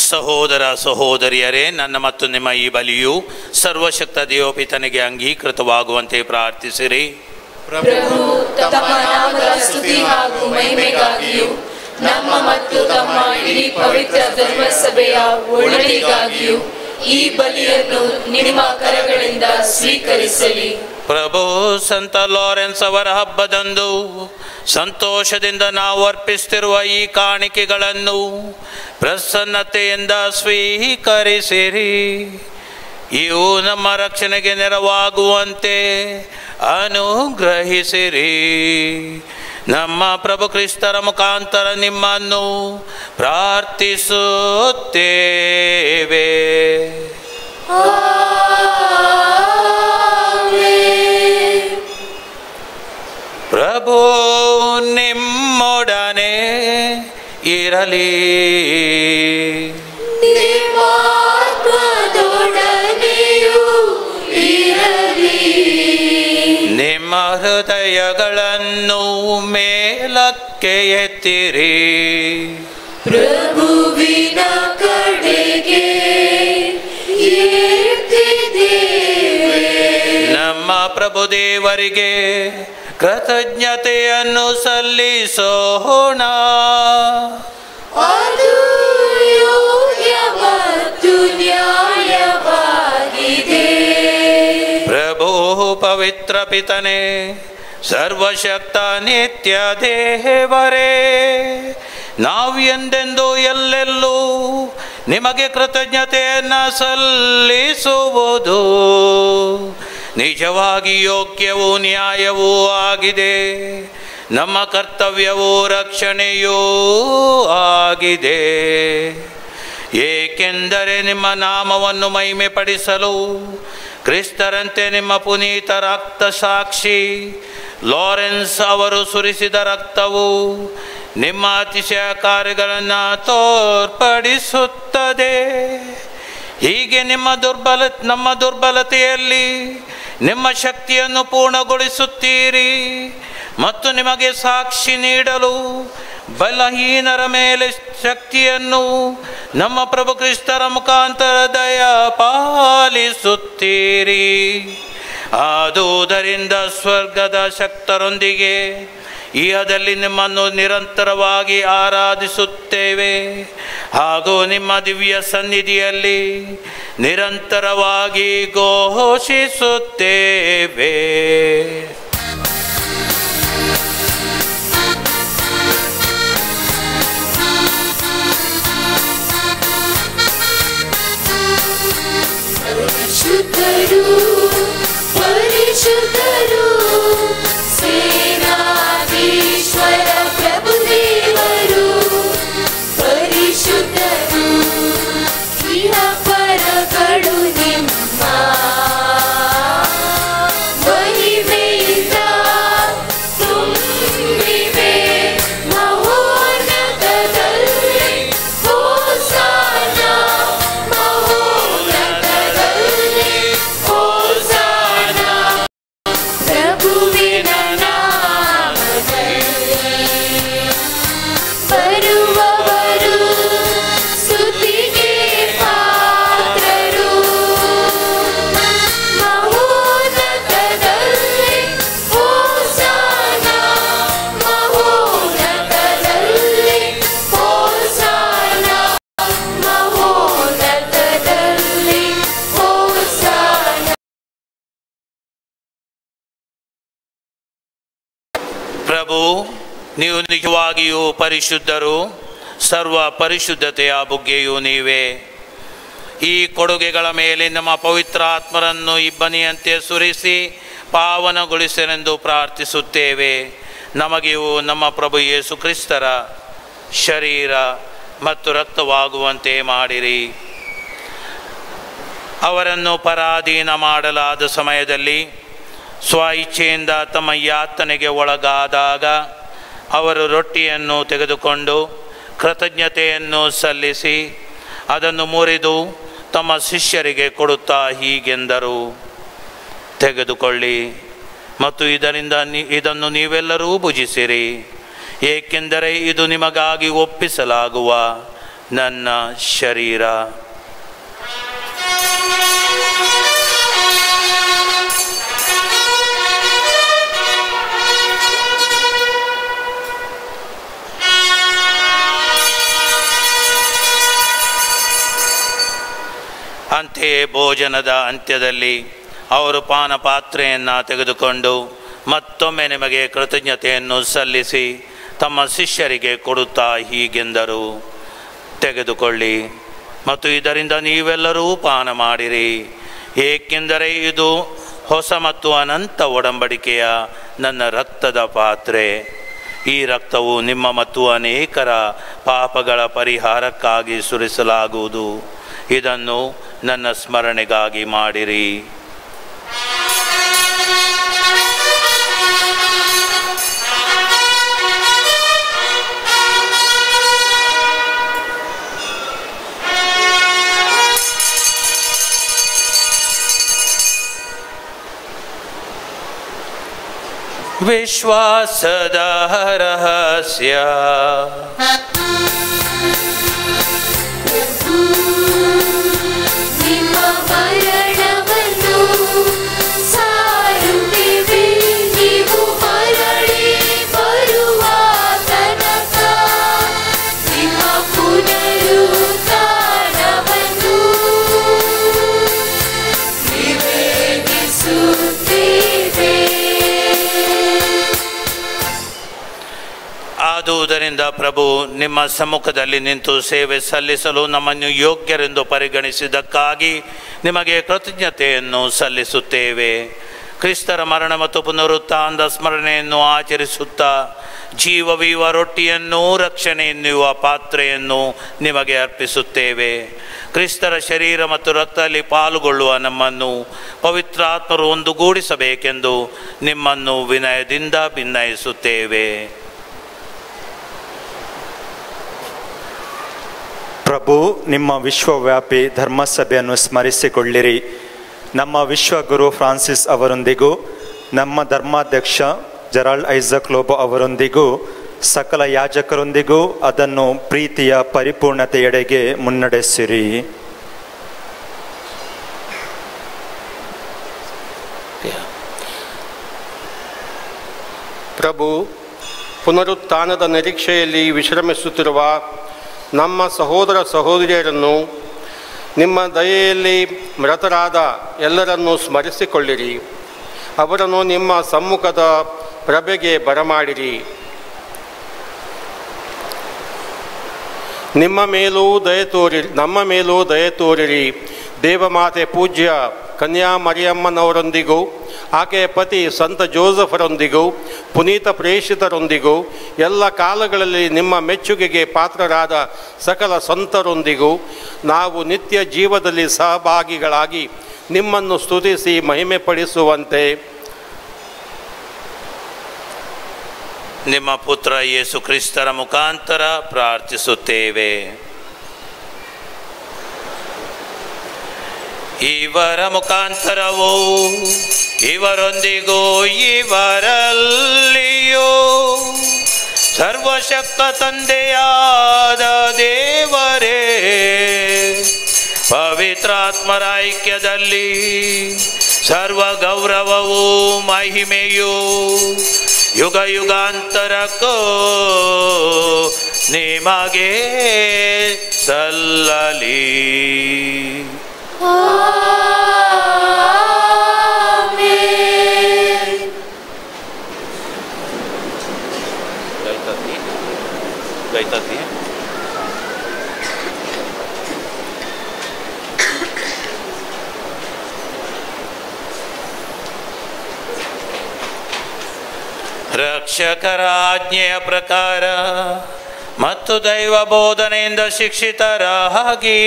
ಸಹೋದರ ಸಹೋದರಿಯರೇ ನನ್ನ ಮತ್ತು ನಿಮ್ಮ ಈ ಬಲಿಯು ಸರ್ವಶಕ್ತ ದೇವಪಿತನಿಗೆ ಅಂಗೀಕೃತವಾಗುವಂತೆ ಪ್ರಾರ್ಥಿಸಿರಿ ಪ್ರಭು ತಮ್ಮ ನಾಮದ ಸ್ತುತಿ ಹಾಗೂ ಮಹಿಮೆಗಾಗಿಯೂ ನಮ್ಮ ಮತ್ತು ತಮ್ಮ ಇಡೀ ಪವಿತ್ರ ಧರ್ಮಸಭೆಯ ಒಳ್ಳೆಯಗಾಗಿಯೂ ಈ ಬಲಿಯನ್ನು ನಿಮ್ಮ ಕರಗಳಿಂದ ಸ್ವೀಕರಿಸಲಿ ಪ್ರಭು ಸಂತ ಲಾರೆನ್ಸ್ ಅವರ ಹಬ್ಬದಂದು ಸಂತೋಷದಿಂದ ನಾವು ಅರ್ಪಿಸ್ತಿರುವ ಈ ಕಾಣಿಕೆಗಳನ್ನು ಪ್ರಸನ್ನತೆಯಿಂದ ಸ್ವೀಕರಿಸಿರಿ ಇವು ನಮ್ಮ ರಕ್ಷಣೆಗೆ ನೆರವಾಗುವಂತೆ ಅನುಗ್ರಹಿಸಿರಿ ನಮ್ಮ ಪ್ರಭು ಕ್ರಿಸ್ತರ ಮುಖಾಂತರ ನಿಮ್ಮನ್ನು ಪ್ರಾರ್ಥಿಸುತ್ತೇವೆ ಪ್ರಭು ನಿಮ್ಮೊಡನೆ ಇರಲಿ ಆತ್ಮದೊಡನೆಯೂ ಇರಲಿ ನಿಮ್ಮ ಹೃದಯಗಳನ್ನು ಮೇಲಕ್ಕೆ ಎತ್ತಿರಿ ಪ್ರಭುವಿನ ಕಡೆಗೆ ಏರ್ತಿದ್ದೇವೆ ನಮ್ಮ ಪ್ರಭು ದೇವರಿಗೆ ಕೃತಜ್ಞತೆಯನ್ನು ಸಲ್ಲಿಸೋಣ ಅದು ಯೋಗ್ಯ ಮತ್ತು ನ್ಯಾಯವಾಗಿದೆ ಪ್ರಭು ಪವಿತ್ರ ಪಿತನೆ ಸರ್ವಶಕ್ತ ನಿತ್ಯ ದೇವರೇ ನಾವು ಎಂದೆಂದು ಎಲ್ಲೆಲ್ಲೂ ನಿಮಗೆ ಕೃತಜ್ಞತೆಯನ್ನು ಸಲ್ಲಿಸುವುದು ನಿಜವಾಗಿ ಯೋಗ್ಯವೂ ನ್ಯಾಯವೂ ಆಗಿದೆ ನಮ್ಮ ಕರ್ತವ್ಯವೂ ರಕ್ಷಣೆಯೂ ಆಗಿದೆ ಏಕೆಂದರೆ ನಿಮ್ಮ ನಾಮವನ್ನು ಮಹಿಮೆಪಡಿಸಲು ಕ್ರಿಸ್ತರಂತೆ ನಿಮ್ಮ ಪುನೀತ ರಕ್ತ ಸಾಕ್ಷಿ ಲಾರೆನ್ಸ್ ಅವರು ಸುರಿಸಿದ ರಕ್ತವು ನಿಮ್ಮ ಅತಿಶಯ ಕಾರ್ಯಗಳನ್ನು ತೋರ್ಪಡಿಸುತ್ತದೆ ಹೀಗೆ ನಿಮ್ಮ ದುರ್ಬಲ ನಮ್ಮ ದುರ್ಬಲತೆಯಲ್ಲಿ ನಿಮ್ಮ ಶಕ್ತಿಯನ್ನು ಪೂರ್ಣಗೊಳಿಸುತ್ತೀರಿ ಮತ್ತು ನಿಮಗೆ ಸಾಕ್ಷಿ ನೀಡಲು ಬಲಹೀನರ ಮೇಲೆ ಶಕ್ತಿಯನ್ನು ನಮ್ಮ ಪ್ರಭು ಕ್ರಿಸ್ತರ ಮುಖಾಂತರ ದಯ ಪಾಲಿಸುತ್ತೀರಿ ಆದುದರಿಂದ ಸ್ವರ್ಗದ ಶಕ್ತರೊಂದಿಗೆ ಇಹದಲ್ಲಿ ನಿಮ್ಮನ್ನು ನಿರಂತರವಾಗಿ ಆರಾಧಿಸುತ್ತೇವೆ ಹಾಗೂ ನಿಮ್ಮ ದಿವ್ಯ ಸನ್ನಿಧಿಯಲ್ಲಿ ನಿರಂತರವಾಗಿ ಘೋಷಿಸುತ್ತೇವೆ ಪರಿಶುದ್ಧರು ಪರಿಶುದ್ಧರು ಸೇನಾಧೀಶ್ವರ ಪ್ರಭುದೇವರು ಪರಿಶುದ್ಧರು ಇಹ ಪರಗಳು ನಿಮ್ಮ ಮಹಿಮೆಯಿಂದ ತುಂಬಿವೆ ಮಹೋನ್ನತದಲ್ಲಿ ಹೋಸಾನ ಮಹೋನ್ನತದಲ್ಲಿ ಹೋಸಾನ ಪ್ರಭುವಿನ ನಾಮದಲ್ಲಿ ಬರುವವರು ಸ್ತುತಿಗೆ ಪಾತ್ರರು ಮಹೋನ್ನತದಲ್ಲಿ ಹೋಸಾನ ಮಹೋನ್ನತದಲ್ಲಿ ಹೋಸಾನ ಮಹೋನ್ನತದಲ್ಲಿ ಹೋಸಾನ ಪ್ರಭು ನೀವು ನಿಜವಾಗಿಯೂ ಪರಿಶುದ್ಧರು ಸರ್ವ ಪರಿಶುದ್ಧತೆಯ ಬುಗ್ಗೆಯೂ ನೀವೇ ಈ ಕೊಡುಗೆಗಳ ಮೇಲೆ ನಮ್ಮ ಪವಿತ್ರ ಆತ್ಮರನ್ನು ಇಬ್ಬನಿಯಂತೆ ಸುರಿಸಿ ಪಾವನಗೊಳಿಸಲೆಂದು ಪ್ರಾರ್ಥಿಸುತ್ತೇವೆ ನಮಗಿವು ನಮ್ಮ ಪ್ರಭು ಯೇಸು ಕ್ರಿಸ್ತರ ಶರೀರ ಮತ್ತು ರಕ್ತವಾಗುವಂತೆ ಮಾಡಿರಿ ಅವರನ್ನು ಪರಾಧೀನ ಮಾಡಲಾದ ಸಮಯದಲ್ಲಿ ಸ್ವ ಇಚ್ಛೆಯಿಂದ ತಮ್ಮ ಯಾತನೆಗೆ ಒಳಗಾದಾಗ ಅವರು ರೊಟ್ಟಿಯನ್ನು ತೆಗೆದುಕೊಂಡು ಕೃತಜ್ಞತೆಯನ್ನು ಸಲ್ಲಿಸಿ ಅದನ್ನು ಮುರಿದು ತಮ್ಮ ಶಿಷ್ಯರಿಗೆ ಕೊಡುತ್ತಾ ಹೀಗೆಂದರು ತೆಗೆದುಕೊಳ್ಳಿ ಮತ್ತು ಇದರಿಂದ ನಿ ಇದನ್ನು ನೀವೆಲ್ಲರೂ ಭುಜಿಸಿರಿ ಏಕೆಂದರೆ ಇದು ನಿಮಗಾಗಿ ಒಪ್ಪಿಸಲಾಗುವ ನನ್ನ ಶರೀರ ಅಂತೆಯೇ ಭೋಜನದ ಅಂತ್ಯದಲ್ಲಿ ಅವರು ಪಾನ ಪಾತ್ರೆಯನ್ನು ತೆಗೆದುಕೊಂಡು ಮತ್ತೊಮ್ಮೆ ನಿಮಗೆ ಕೃತಜ್ಞತೆಯನ್ನು ಸಲ್ಲಿಸಿ ತಮ್ಮ ಶಿಷ್ಯರಿಗೆ ಕೊಡುತ್ತಾ ಹೀಗೆಂದರು ತೆಗೆದುಕೊಳ್ಳಿ ಮತ್ತು ಇದರಿಂದ ನೀವೆಲ್ಲರೂ ಪಾನ ಮಾಡಿರಿ ಏಕೆಂದರೆ ಇದು ಹೊಸ ಮತ್ತು ಅನಂತ ಒಡಂಬಡಿಕೆಯ ನನ್ನ ರಕ್ತದ ಪಾತ್ರೆ ಈ ರಕ್ತವು ನಿಮ್ಮ ಮತ್ತು ಅನೇಕರ ಪಾಪಗಳ ಪರಿಹಾರಕ್ಕಾಗಿ ಸುರಿಸಲಾಗುವುದು ಇದನ್ನು ನನ್ನ ಸ್ಮರಣೆಗಾಗಿ ಮಾಡಿರಿ ವಿಶ್ವಾಸದ ರಹಸ್ಯ ನಿಮ್ಮ ಮರಣವನ್ನು ಸಾರುತ್ತಿವೆ ನೀವು ಮರಳಿ ಬರುವ ತನಕ ನಿಮ್ಮ ಪುನರುತ್ಥಾನವನ್ನು ನಿವೇದಿಸುತ್ತೇವೆ ಆದುದರಿಂದ ಪ್ರಭು ನಿಮ್ಮ ಸಮ್ಮುಖದಲ್ಲಿ ನಿಂತು ಸೇವೆ ಸಲ್ಲಿಸಲು ನಮ್ಮನ್ನು ಯೋಗ್ಯರೆಂದು ಪರಿಗಣಿಸಿದ್ದಕ್ಕಾಗಿ ನಿಮಗೆ ಕೃತಜ್ಞತೆಯನ್ನು ಸಲ್ಲಿಸುತ್ತೇವೆ ಕ್ರಿಸ್ತರ ಮರಣ ಮತ್ತು ಪುನರುತ್ಥಾನದ ಸ್ಮರಣೆಯನ್ನು ಆಚರಿಸುತ್ತಾ ಜೀವವೀವ ರೊಟ್ಟಿಯನ್ನು ರಕ್ಷಣೆ ಎನ್ನುವ ಪಾತ್ರೆಯನ್ನು ನಿಮಗೆ ಅರ್ಪಿಸುತ್ತೇವೆ ಕ್ರಿಸ್ತರ ಶರೀರ ಮತ್ತು ರಕ್ತದಲ್ಲಿ ಪಾಲುಗೊಳ್ಳುವ ನಮ್ಮನ್ನು ಪವಿತ್ರಾತ್ಮರು ಒಂದುಗೂಡಿಸಬೇಕೆಂದು ನಿಮ್ಮನ್ನು ವಿನಯದಿಂದ ಭಿನ್ನಯಿಸುತ್ತೇವೆ ಪ್ರಭು ನಿಮ್ಮ ವಿಶ್ವವ್ಯಾಪಿ ಧರ್ಮಸಭೆಯನ್ನು ಸ್ಮರಿಸಿಕೊಳ್ಳಿರಿ ನಮ್ಮ ವಿಶ್ವಗುರು ಫ್ರಾನ್ಸಿಸ್ ಅವರೊಂದಿಗೂ ನಮ್ಮ ಧರ್ಮಾಧ್ಯಕ್ಷ ಜೆರಾಲ್ಡ್ ಐಸಕ್ ಲೋಬೋ ಅವರೊಂದಿಗೂ ಸಕಲ ಯಾಜಕರೊಂದಿಗೂ ಅದನ್ನು ಪ್ರೀತಿಯ ಪರಿಪೂರ್ಣತೆಯೆಡೆಗೆ ಮುನ್ನಡೆಸಿರಿ ಪ್ರಭು ಪುನರುತ್ಥಾನದ ನಿರೀಕ್ಷೆಯಲ್ಲಿ ವಿಶ್ರಮಿಸುತ್ತಿರುವ ನಮ್ಮ ಸಹೋದರ ಸಹೋದರಿಯರನ್ನು ನಿಮ್ಮ ದಯೆಯಲ್ಲಿ ಮೃತರಾದ ಎಲ್ಲರನ್ನೂ ಸ್ಮರಿಸಿಕೊಳ್ಳಿರಿ ಅವರನ್ನು ನಿಮ್ಮ ಸಮ್ಮುಖದ ಪ್ರಭೆಗೆ ಬರಮಾಡಿರಿ ನಿಮ್ಮ ಮೇಲೂ ದಯ ತೋರಿ ನಮ್ಮ ಮೇಲೂ ದಯ ತೋರಿರಿ ದೇವಮಾತೆ ಪೂಜ್ಯ ಕನ್ಯಾ ಮರಿಯಮ್ಮನವರೊಂದಿಗೂ ಆಕೆಯ ಪತಿ ಸಂತ ಜೋಸಫರೊಂದಿಗೂ ಪುನೀತ ಪ್ರೇಷಿತರೊಂದಿಗೂ ಎಲ್ಲ ಕಾಲಗಳಲ್ಲಿ ನಿಮ್ಮ ಮೆಚ್ಚುಗೆಗೆ ಪಾತ್ರರಾದ ಸಕಲ ಸಂತರೊಂದಿಗೂ ನಾವು ನಿತ್ಯ ಜೀವದಲ್ಲಿ ಸಹಭಾಗಿಗಳಾಗಿ ನಿಮ್ಮನ್ನು ಸ್ತುತಿಸಿ ಮಹಿಮೆಪಡಿಸುವಂತೆ ನಿಮ್ಮ ಪುತ್ರ ಯೇಸು ಕ್ರಿಸ್ತರ ಮುಖಾಂತರ ಪ್ರಾರ್ಥಿಸುತ್ತೇವೆ ಇವರ ಮುಖಾಂತರವೂ ಇವರೊಂದಿಗೂ ಇವರಲ್ಲಿಯೂ ಸರ್ವಶಕ್ತ ತಂದೆಯಾದ ದೇವರೇ ಪವಿತ್ರಾತ್ಮರ ಐಕ್ಯದಲ್ಲಿ ಸರ್ವ ಗೌರವವೂ ಮಹಿಮೆಯೂ ಯುಗ ಯುಗಾಂತರಕ್ಕೂ ನಿಮಗೆ ಸಲ್ಲಲಿ ಗೈತತಿ ರಕ್ಷಕರ ಆಜ್ಞೆಯ ಪ್ರಕಾರ ಮತ್ತು ದೈವ ಬೋಧನೆಯಿಂದ ಶಿಕ್ಷಿತರಾಗಿ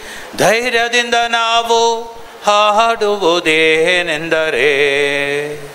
ಧೈರ್ಯದಿಂದ ನಾವು ಹಾಡುವುದೇನೆಂದರೆ